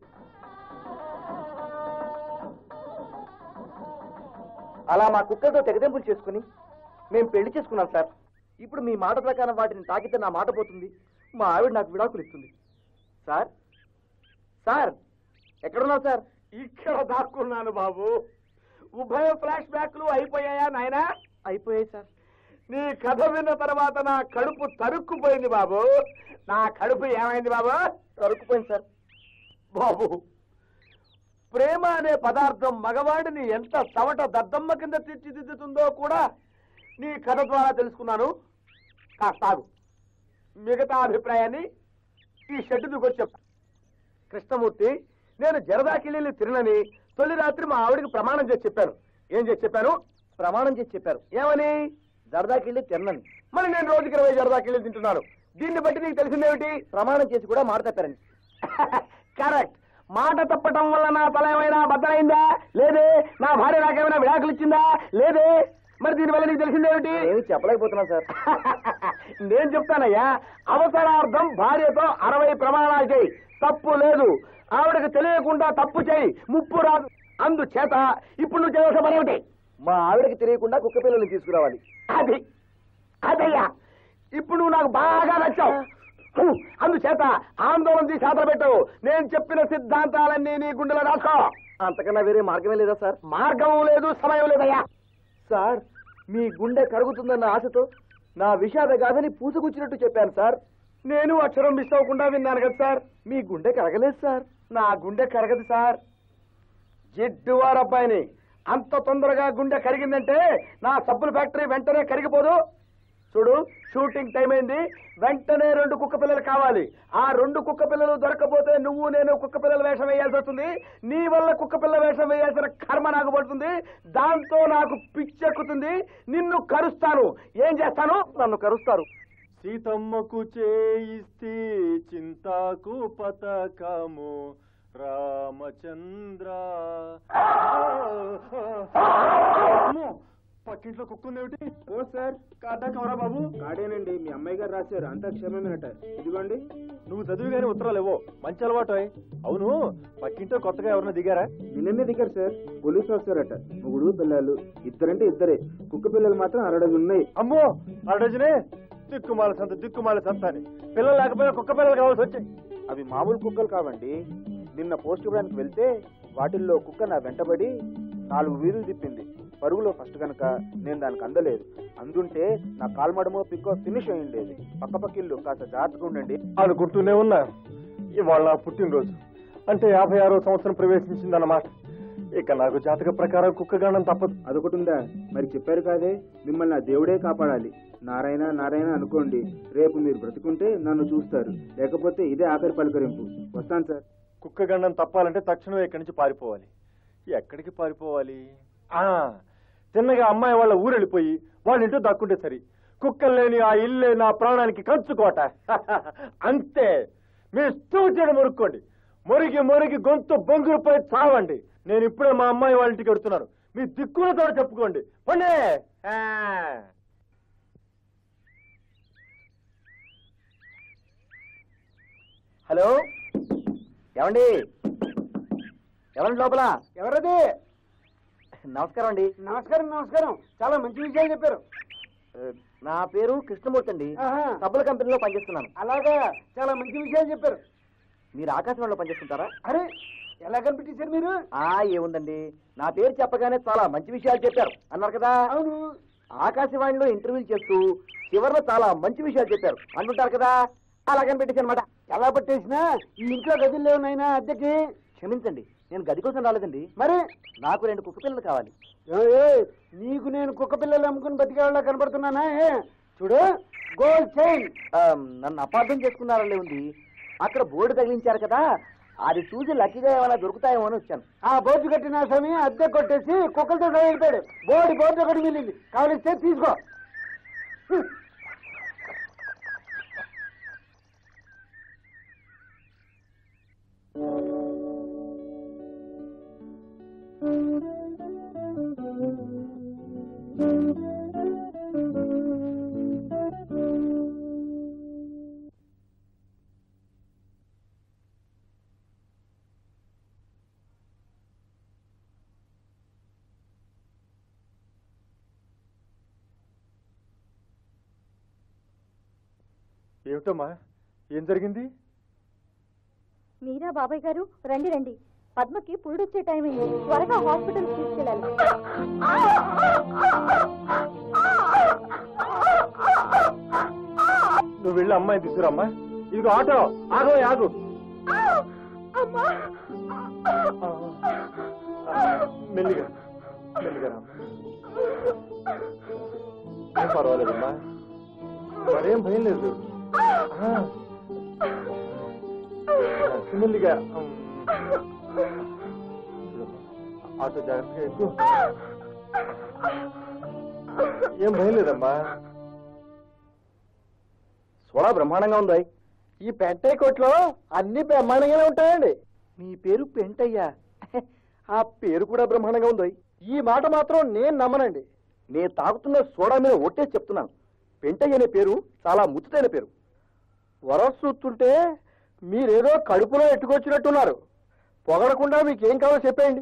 Speaker 3: అలా మా కుక్కలతో తెగదెంపులు చేసుకుని మేము పెళ్లి చేసుకున్నాం సార్ ఇప్పుడు మీ మాట ప్రకారం వాటిని తాకితే నా మాట పోతుంది మా ఆవిడ నాకు విడాకులు ఇస్తుంది సార్ సార్ ఎక్కడున్నావు సార్
Speaker 2: ఇక్కడ దాక్కున్నాను బాబు ఉభయ ఫ్లాష్ బ్యాక్లు అయిపోయాయా నాయనా
Speaker 3: అయిపోయాయి సార్
Speaker 2: నీ కథ విన్న తర్వాత నా కడుపు తరుక్కుపోయింది బాబు నా కడుపు ఏమైంది బాబు
Speaker 3: తరుక్కుపోయింది సార్
Speaker 2: బాబు ప్రేమ అనే పదార్థం మగవాడిని ఎంత తవట దద్దమ్మ కింద తీర్చిదిద్దుతుందో కూడా నీ కథ ద్వారా తెలుసుకున్నాను కాస్త ఆగు. మిగతా అభిప్రాయాన్ని ఈ షెడ్డు దిగొచ్చి చెప్తా కృష్ణమూర్తి నేను జరదాకిళ్ళి తిరినని తొలి రాత్రి మా ఆవిడికి ప్రమాణం చేసి చెప్పాను ఏం చేసి చెప్పాను
Speaker 3: ప్రమాణం చేసి చెప్పారు
Speaker 2: ఏమని
Speaker 3: దరదాకెళ్ళి తిన్నాను
Speaker 2: మరి నేను రోజుకి ఇరవై జరదాకిళ్ళి తింటున్నాను దీన్ని బట్టి నీకు తెలిసిందేమిటి
Speaker 3: ప్రమాణం చేసి కూడా మాట తప్పారండి
Speaker 2: కరెక్ట్ మాట తప్పటం వల్ల నా తల ఏమైనా బద్దలైందా లేదే నా భార్య నాకేమైనా విడాకులు ఇచ్చిందా లేదే మరి దీనివల్ల నీకు తెలిసిందేమిటి
Speaker 3: ఏమి చెప్పలేకపోతున్నాను సార్
Speaker 2: నేను చెప్తానయ్యా అవసరార్థం భార్యతో అరవై ప్రమాణాలు చేయి తప్పు లేదు ఆవిడకు తెలియకుండా తప్పు చేయి ముప్పు రాదు అందుచేత ఇప్పుడు నువ్వు చేయవలసిన పని ఏమిటి
Speaker 3: మా ఆవిడకి తెలియకుండా కుక్క పిల్లల్ని తీసుకురావాలి
Speaker 2: అది అదయ్యా ఇప్పుడు నువ్వు నాకు బాగా నచ్చావు హు, అందుచేత ఆందోళన తీసి ఆధార పెట్టు నేను చెప్పిన సిద్ధాంతాలన్నీ నీ గుండెలో రాసుకో
Speaker 3: అంతకన్నా వేరే మార్గమే లేదా సార్
Speaker 2: మార్గం లేదు సమయం లేదయ్యా
Speaker 3: సార్ మీ గుండె కరుగుతుందన్న ఆశతో నా విషాద గాథని పూసగుచ్చినట్టు చెప్పాను సార్
Speaker 2: నేను అక్షరం మిస్ అవ్వకుండా విన్నాను కదా సార్
Speaker 3: మీ గుండె కరగలేదు సార్
Speaker 2: నా గుండె కరగదు సార్ జిడ్డువారు అబ్బాయిని అంత తొందరగా గుండె కరిగిందంటే నా సబ్బుల ఫ్యాక్టరీ వెంటనే కరిగిపోదు చూడు షూటింగ్ టైం అయింది వెంటనే రెండు కుక్క పిల్లలు కావాలి ఆ రెండు కుక్క పిల్లలు దొరకపోతే నువ్వు నేను కుక్క పిల్లల వేషం వేయాల్సి వస్తుంది నీ వల్ల కుక్క పిల్ల వేషం వేయాల్సిన కర్మ నాకు పడుతుంది దాంతో నాకు పిచ్చెక్కుతుంది నిన్ను కరుస్తాను ఏం చేస్తాను
Speaker 3: నన్ను కరుస్తారు
Speaker 6: సీతమ్మకు చేయిస్తే చింతాకు పతకము రామచంద్ర అమ్మో, పక్కింట్లో కుక్కుందేమిటి ఓ సార్ కాదా కవరా బాబు
Speaker 3: కాడేనండి మీ అమ్మాయి గారు రాశారు అంతా క్షేమమేనట ఇదిగోండి
Speaker 6: నువ్వు చదివి గానీ ఉత్తరాలు ఇవ్వో మంచి అలవాటు అయ్. అవును పక్కింట్లో కొత్తగా ఎవరన్నా దిగారా
Speaker 3: నిన్ననే దిగారు సార్ పోలీస్ ఆఫీసర్ అట మొగుడు పిల్లలు ఇద్దరంటే ఇద్దరే కుక్క పిల్లలు మాత్రం అరడజు ఉన్నాయి
Speaker 6: అమ్మో అరడజనే దిక్కుమాల సంత దిక్కుమాల సంత అని పిల్లలు లేకపోయినా కుక్క పిల్లలు కావాల్సి వచ్చాయి
Speaker 3: అవి మామూలు కుక్కలు కావండి నిన్న పోస్ట్ ఇవ్వడానికి వెళ్తే వాటిల్లో కుక్క నా వెంటబడి నాలుగు వీధులు తిప్పింది పరుగులో ఫస్ట్ కనుక నేను దానికి అందలేదు అందుంటే నా కాల్మడమో పిక్కో ఫినిష్ అయి ఉండేది పక్క పక్కిల్లు కాస్త జాగ్రత్తగా ఉండండి
Speaker 6: అనుకుంటూనే ఉన్నా ఇవాళ నా పుట్టినరోజు అంటే యాభై ఆరో సంవత్సరం ప్రవేశించిందన్నమాట ఇక నాకు జాతక ప్రకారం కుక్క గణం తప్పదు
Speaker 3: అదొకటి ఉందా మరి చెప్పారు కాదే మిమ్మల్ని ఆ దేవుడే కాపాడాలి నారాయణ నారాయణ అనుకోండి రేపు మీరు బ్రతుకుంటే నన్ను చూస్తారు లేకపోతే ఇదే ఆఖరి పలకరింపు వస్తాను సార్
Speaker 6: కుక్క గండం తప్పాలంటే తక్షణం ఇక్కడి నుంచి పారిపోవాలి ఎక్కడికి పారిపోవాలి ఆ తిన్నగా అమ్మాయి వాళ్ళ ఊరు వెళ్ళిపోయి వాళ్ళ ఇంట్లో దక్కుంటే సరి కుక్కలు లేని ఆ ఇల్లే నా ప్రాణానికి కంచుకోట అంతే మీ స్టూచని మురుక్కోండి మురిగి మురిగి గొంతు బొంగురుపై చావండి నేను ఇప్పుడే మా అమ్మాయి వాళ్ళ ఇంటికి వెడుతున్నాను మీ దిక్కులతో చెప్పుకోండి పండే
Speaker 3: హలో ఏమండి ఎవరండి లోపల
Speaker 2: ఎవరది
Speaker 3: నమస్కారం అండి
Speaker 2: నమస్కారం నమస్కారం చాలా మంచి విషయాలు చెప్పారు
Speaker 3: నా పేరు కృష్ణమూర్తి అండి
Speaker 2: ఆహా.
Speaker 3: సబ్బుల కంపెనీలో పనిచేస్తున్నాను
Speaker 2: అలాగా చాలా మంచి విషయాలు చెప్పారు
Speaker 3: మీరు ఆకాశవాణిలో పనిచేస్తుంటారా
Speaker 2: అరే ఎలా కనిపెట్టేశారు మీరు
Speaker 3: ఆ ఏముందండి నా పేరు చెప్పగానే చాలా మంచి విషయాలు చెప్పారు అన్నారు కదా
Speaker 2: అవును
Speaker 3: ఆకాశవాణిలో ఇంటర్వ్యూలు చేస్తూ చివరిలో చాలా మంచి విషయాలు చెప్పారు అంటుంటారు కదా
Speaker 2: అలా కనిపెట్టేసి అనమాట
Speaker 3: ఎలా పట్టేసినా ఈ ఇంట్లో గదులు లేవు నాయనా అద్దెకి
Speaker 2: క్షమించండి నేను గది కోసం రాలేదండి
Speaker 3: మరి
Speaker 2: నాకు రెండు కుక్క పిల్లలు కావాలి
Speaker 3: ఏయ్, నీకు నేను కుక్క పిల్లలు అమ్ముకుని బతికేవాళ్ళ కనబడుతున్నానా ఏ? చూడు గోల్డ్ చైన్
Speaker 2: ఆ, నన్ను అపార్థం చేసుకున్నారలే ఉంది అక్కడ బోర్డు తగిలించారు కదా అది చూసి లక్కీగా ఏమైనా దొరుకుతాయేమో అని వచ్చాను
Speaker 3: ఆ బోర్డు కట్టిన స్వామి అద్దె కొట్టేసి కుక్కలతో వెళ్ళిపోయాడు బోర్డు బోర్డు ఒకటి మిగిలింది కావలిస్తే తీసుకో హ్మ్.
Speaker 6: ఏమిటమ్మా ఏం జరిగింది
Speaker 4: మీరా బాబాయ్ గారు రండి రండి పద్మకి పురుడొచ్చే టైం అయింది త్వరగా హాస్పిటల్ తీసుకెళ్ళాలి
Speaker 6: నువ్వు వెళ్ళి అమ్మాయిని తీసుకురమ్మా ఇదిగో ఆటో ఆగో ఆగు ఆ, మెల్లిగా మెల్లిగా రా ఏం పర్వాలేదమ్మా మరేం భయం లేదు ఆ. మెల్లిగా ఉమ్. చూడమ్మా, ఆటో జాగ్రత్తగా ఎక్కువ ఏం భయం లేదమ్మా
Speaker 2: సోడా బ్రహ్మాండంగా ఉంది
Speaker 3: ఈ పెంటయ్య కొట్లో అన్ని బ్రహ్మాండంగానే ఉంటాయండి
Speaker 2: మీ పేరు పెంటయ్యా ఆ పేరు కూడా బ్రహ్మాండంగా ఉంది
Speaker 3: ఈ మాట మాత్రం నేను నమ్మనండి
Speaker 2: నేను తాగుతున్న సోడా మీద ఒట్టేసి చెప్తున్నాను పెంటయ్య అనే పేరు చాలా ముచ్చటైన పేరు
Speaker 3: వరస చూస్తుంటే మీరేదో కడుపులో ఎట్టుకొచ్చినట్టున్నారు పొగడకుండా మీకేం కావాలో చెప్పేయండి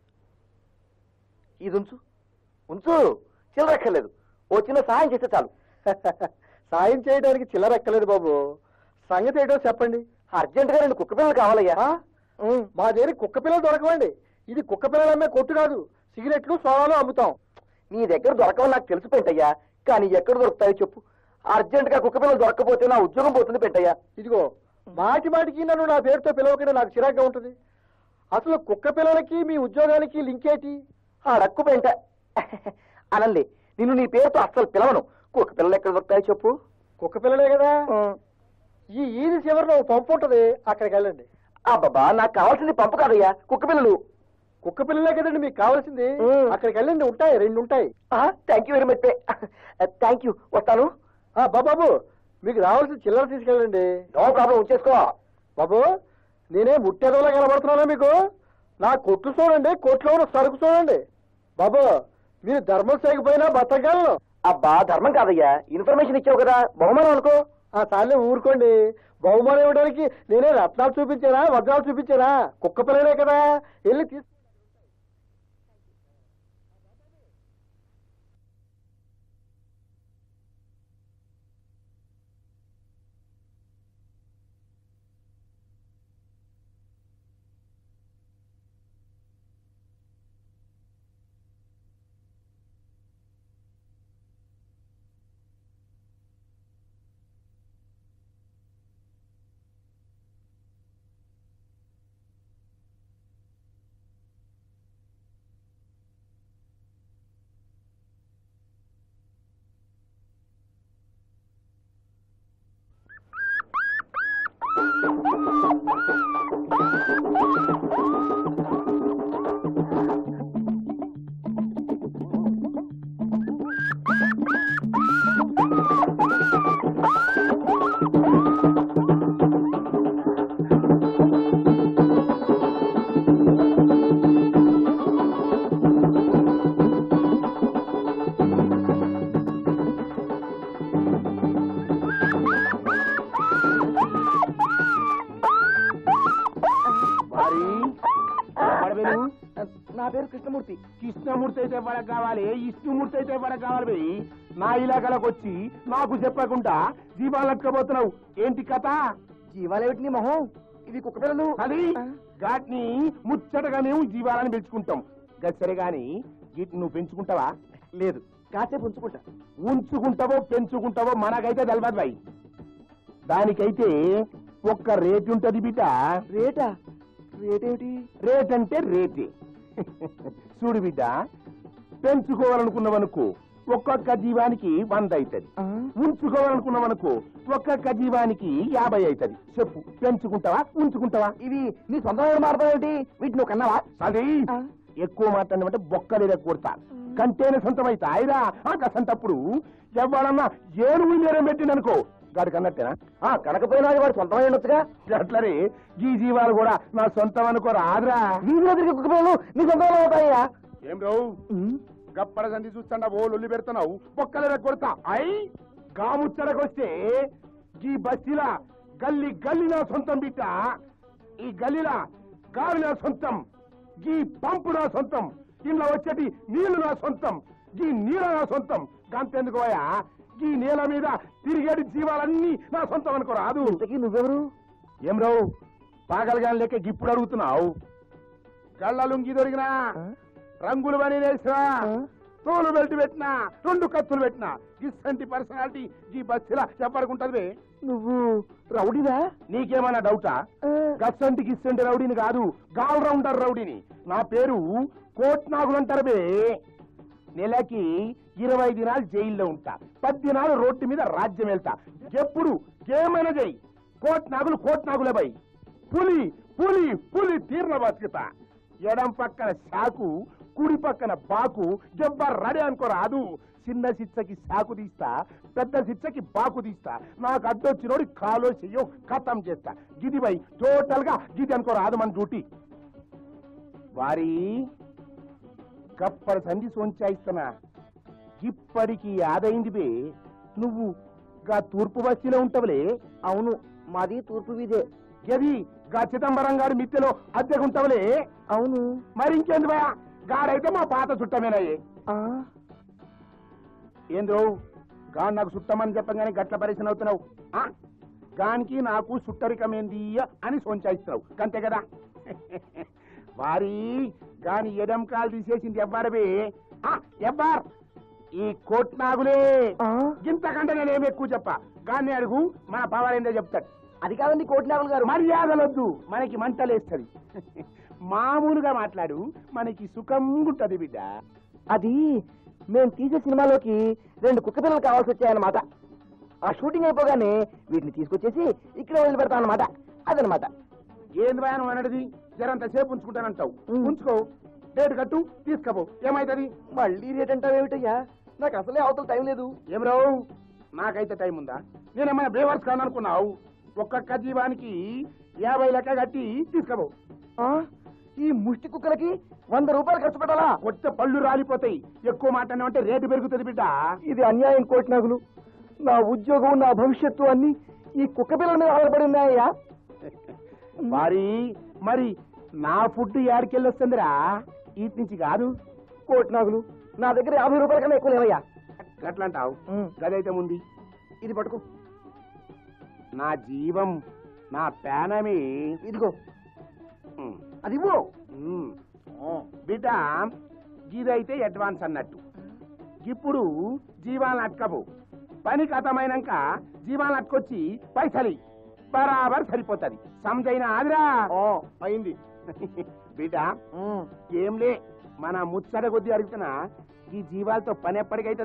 Speaker 2: ఇది ఉంచు ఉంచు చిల్లరక్కర్లేదు ఓ చిన్న సహాయం చేస్తే చాలు
Speaker 3: సాయం చేయడానికి చిల్లరెక్కలేదు బాబు సంగతి ఏంటో చెప్పండి
Speaker 2: అర్జెంటుగా రెండు కుక్క పిల్లలు కావాలయ్యా
Speaker 3: ఆ? ఉం, మా దగ్గర కుక్క పిల్లలు దొరకవండి ఇది కుక్క పిల్లలు అమ్మే కొట్టు కాదు సిగరెట్లు సోడాలు అమ్ముతాం
Speaker 2: నీ దగ్గర దొరకవని నాకు తెలుసు పెంటయ్యా కానీ ఎక్కడ దొరుకుతాయో చెప్పు అర్జెంటుగా కుక్క పిల్లలు దొరకకపోతే నా ఉద్యోగం పోతుంది పెంటయ్యా
Speaker 3: ఇదిగో మాటి మాటికి నన్ను నా పేరుతో పిలవకుండా నాకు చిరాగ్గా ఉంటుంది అసలు కుక్క పిల్లలకి మీ ఉద్యోగానికి లింక్ ఏంటి
Speaker 2: ఆ డక్కు పెంట అనండి నిన్ను నీ పేరుతో అస్సలు పిలవను కుక్క పిల్లలు ఎక్కడ దొరుకుతాయో చెప్పు
Speaker 3: కుక్క పిల్లలే కదా ఈ ఈది చివరిలో ఓ పంపు ఉంటది అక్కడికి వెళ్ళండి
Speaker 2: అబ్బబ్బా నాకు కావాల్సింది పంపు కాదయ్యా కుక్క పిల్లలు
Speaker 3: కుక్క పిల్లలే కదండి మీకు కావాల్సింది
Speaker 2: ఉం.
Speaker 3: అక్కడికి వెళ్ళండి ఉంటాయి రెండు ఉంటాయి
Speaker 2: thank you very much thank you వస్తాను
Speaker 3: ఆ, బాబాబు మీకు రావాల్సిన చిల్లర తీసుకెళ్ళండి
Speaker 2: నో ప్రాబ్లం ఉంచేసుకో
Speaker 3: బాబు నేనే ముట్టేదోలా కనబడుతున్నానా మీకు నా కొట్టు చూడండి కొట్లో ఉన్న సరుకు చూడండి బాబు మీరు ధర్మం చేయకపోయినా బతకగలను
Speaker 2: అబ్బా ధర్మం కాదయ్యా ఇన్ఫర్మేషన్ ఇచ్చావు కదా బహుమానం అనుకో
Speaker 3: ఆ చాలే ఊరుకోండి బహుమానం ఇవ్వడానికి నేనే రత్నాలు చూపించానా వజ్రాలు చూపించానా కుక్క పిల్లనే కదా వెళ్ళి తీసు
Speaker 2: నా పేరు కృష్ణమూర్తి
Speaker 6: కృష్ణమూర్తి అయితే ఎవరికి కావాలి విష్ణుమూర్తి అయితే ఎవరికి కావాలి భయ్ నా ఇలాకాలకు వచ్చి నాకు చెప్పకుండా జీవాలు లెక్కబోతున్నావు ఏంటి కథ
Speaker 2: జీవాలేమిటి నీ మొహం ఇవి కుక్క పిల్లలు
Speaker 6: అది గాటిని ముచ్చటగా మేము జీవాలని పెంచుకుంటాం గచ్చరే గాని వీటిని నువ్వు పెంచుకుంటావా
Speaker 2: లేదు కాసేపు ఉంచుకుంటా
Speaker 6: ఉంచుకుంటావో పెంచుకుంటావో మనకైతే తెలియదు భయ్
Speaker 2: దానికైతే ఒక్క రేటు ఉంటది బిడ్డ
Speaker 3: రేటా రేటేమిటి
Speaker 2: రేట్ అంటే రేటే చూడు బిడ్డ పెంచుకోవాలనుకున్నవనుకో ఒక్కొక్క జీవానికి వంద అవుతుంది ఉంచుకోవాలనుకున్నవనుకో ఒక్కొక్క జీవానికి యాభై అవుతుంది చెప్పు పెంచుకుంటావా ఉంచుకుంటావా
Speaker 3: ఇవి నీ సొంతమైన మారుతావేంటి వీటిని నువ్వు కన్నావా
Speaker 2: అది ఎక్కువ మాట్లాడినమంటే బొక్కలు కొడతా కంటేనే సొంతమైతే అయిరా ఆ కసంటప్పుడు ఎవడన్నా ఏనుగు నేరం పెట్టిందనుకో గాడికి అన్నట్టేనా
Speaker 3: ఆ, కనకపోయినా అది వాడు సొంతమై ఉండొచ్చుగా
Speaker 2: అట్లనే ఈ జీవాలు కూడా నా సొంతం అనుకో రాదురా
Speaker 3: వీధిలో తిరిగి కుక్క పిల్లలు నీ సొంతంలో అవుతాయ్యా
Speaker 2: ఏం రావు గప్పడ సంధి చూస్తాడా ఓ లొల్లి పెడుతున్నావు బొక్కలు కొడతా అయి గాముచ్చడకొస్తే ఈ బస్తీలా గల్లి గల్లి నా సొంతం బిడ్డ ఈ గల్లీలా గాలి నా సొంతం ఈ పంపు నా సొంతం ఇంట్లో వచ్చేటి నీళ్లు నా సొంతం ఈ నీళ్ళ నా సొంతం గంతెందుకు పోయా ఈ నేల మీద తిరిగేటి జీవాలన్నీ నా సొంతం అనుకో రాదు
Speaker 3: ఇంతకీ నువ్వెవరు
Speaker 2: ఏం రావు పాగలగా లెక్క ఇప్పుడు అడుగుతున్నావు గళ్ళ లుంగి దొరికినా రంగులు పని వేసినా తోలు బెల్ట్ పెట్టినా రెండు కత్తులు పెట్టినా గిస్సంటి పర్సనాలిటీ ఈ బస్సులా చెప్పడుకుంటది
Speaker 3: నువ్వు రౌడీవా
Speaker 2: నీకేమైనా డౌటా గస్సంటి గిస్సంటి రౌడీని కాదు గాల్ రౌండర్ రౌడీని నా పేరు కోట్ నాగులంటారు బే నెలకి ఇరవై దినాలు జైల్లో ఉంటా పది దినాలు రోడ్డు మీద రాజ్యం వెళ్తా ఎప్పుడు ఏమైనా జై కోట్ నాగులు కోట్ నాగులే బై పులి పులి పులి తీర్ల బతుకుతా ఎడం పక్కన శాకు కుడి పక్కన బాకు జబ్బర్ రడే అనుకో రాదు చిన్న శిక్షకి శాకు తీస్తా పెద్ద శిక్షకి బాకు తీస్తా నాకు అడ్డొచ్చినోడి కాలో చెయ్యో ఖతం చేస్తా గిది బై టోటల్ గా గిది అనుకో రాదు మన డ్యూటీ వారి గప్పటి సంధి సొంచాయిస్తున్నా ఇప్పటికి ఆదైంది బే నువ్వు గా తూర్పు బస్తీలో ఉంటావులే
Speaker 3: అవును మాది తూర్పు వీధే
Speaker 2: గది గా చిదంబరం గారి మిత్తెలో అద్దెకుంటావులే
Speaker 3: అవును
Speaker 2: మరి ఇంకేంది బా గాడైతే మా పాత చుట్టమేనాయే
Speaker 3: ఆ,
Speaker 2: ఏంద్రో గా నాకు చుట్టమని చెప్పగానే గట్ల పరిశ్రమ అవుతున్నావు ఆ? గానికి నాకు చుట్టరికమేంది అని సొంచాయిస్తున్నావు అంతే కదా వారి గాని ఎడం కాలు తీసేసింది ఎవ్వరబే ఆ, ఎవ్వర్ ఈ కోట్ నాగులే
Speaker 3: ఆ?
Speaker 2: ఇంతకంటే నేనేమి ఎక్కువ చెప్ప గాన్ని అడుగు మన పవర్ ఏందో చెప్తాడు
Speaker 3: అది కాదండి కోటినాగులు గారు
Speaker 2: మర్యాదలొద్దు మనకి మంటలేస్తది మామూలుగా మాట్లాడు మనకి సుఖం ఉంటది బిడ్డ
Speaker 3: అది మేము తీసే సినిమాలోకి రెండు కుక్క పిల్లలు కావాల్సి వచ్చాయన్నమాట ఆ షూటింగ్ అయిపోగానే వీటిని తీసుకొచ్చేసి ఇక్కడ వదిలిపెడతాం అన్నమాట అదనమాట
Speaker 2: ఏంది భయానం అనడిది జరంత సేపు ఉంచుకుంటానంటావు
Speaker 3: ఉమ్.
Speaker 2: ఉంచుకో డేట్ కట్టు తీసుకపో ఏమైతది
Speaker 3: మళ్ళీ రేట్ అంటావేమిటయ్యా నాకు అసలే అవతల టైం లేదు
Speaker 2: ఏం రావు నాకైతే టైం ఉందా నేనేమైనా బేవర్స్ కాను అనుకున్నావు ఒక్కొక్క జీవానికి యాభై లెక్క కట్టి తీసుకపో
Speaker 3: ఆ? ఈ ముష్టి కుక్కలకి వంద రూపాయలు ఖర్చు పెట్టాలా
Speaker 2: కొత్త పళ్ళు రాలిపోతాయి ఎక్కువ మాట్లాడినామంటే రేటు పెరుగుతుంది బిడ్డ
Speaker 3: ఇది అన్యాయం కోటినాగులు నా ఉద్యోగం నా భవిష్యత్తు అన్ని ఈ కుక్క పిల్లల మీద ఆధారపడి ఉన్నాయ్యా
Speaker 2: మరి మరి నా ఫుడ్ యాడికెళ్ళి వస్తుందిరా ఇటు నుంచి కాదు
Speaker 3: కోటినాగులు నా దగ్గర యాభై రూపాయల కన్నా ఎక్కువ లేవయ్యా
Speaker 2: గట్లంటావు
Speaker 3: ఉమ్.
Speaker 2: గదైతే ముందు
Speaker 3: ఇది పట్టుకో
Speaker 2: నా జీవం నా పేనమే
Speaker 3: ఇదిగో
Speaker 2: ఉమ్.
Speaker 3: అది ఇవ్వు
Speaker 2: ఉమ్. బిడ్డ ఇదైతే అడ్వాన్స్ అన్నట్టు ఇప్పుడు జీవాలను అట్కపు పని కథమైనాక జీవాలను అట్టుకొచ్చి పైసలి బరాబర్ సరిపోతుంది సమజైన ఆదిరా అయింది బిడ్డ
Speaker 3: ఉమ్.
Speaker 2: ఏంలే మన ముచ్చట కొద్ది అడుగుతున్నా ఈ జీవాలతో పని ఎప్పటికైతే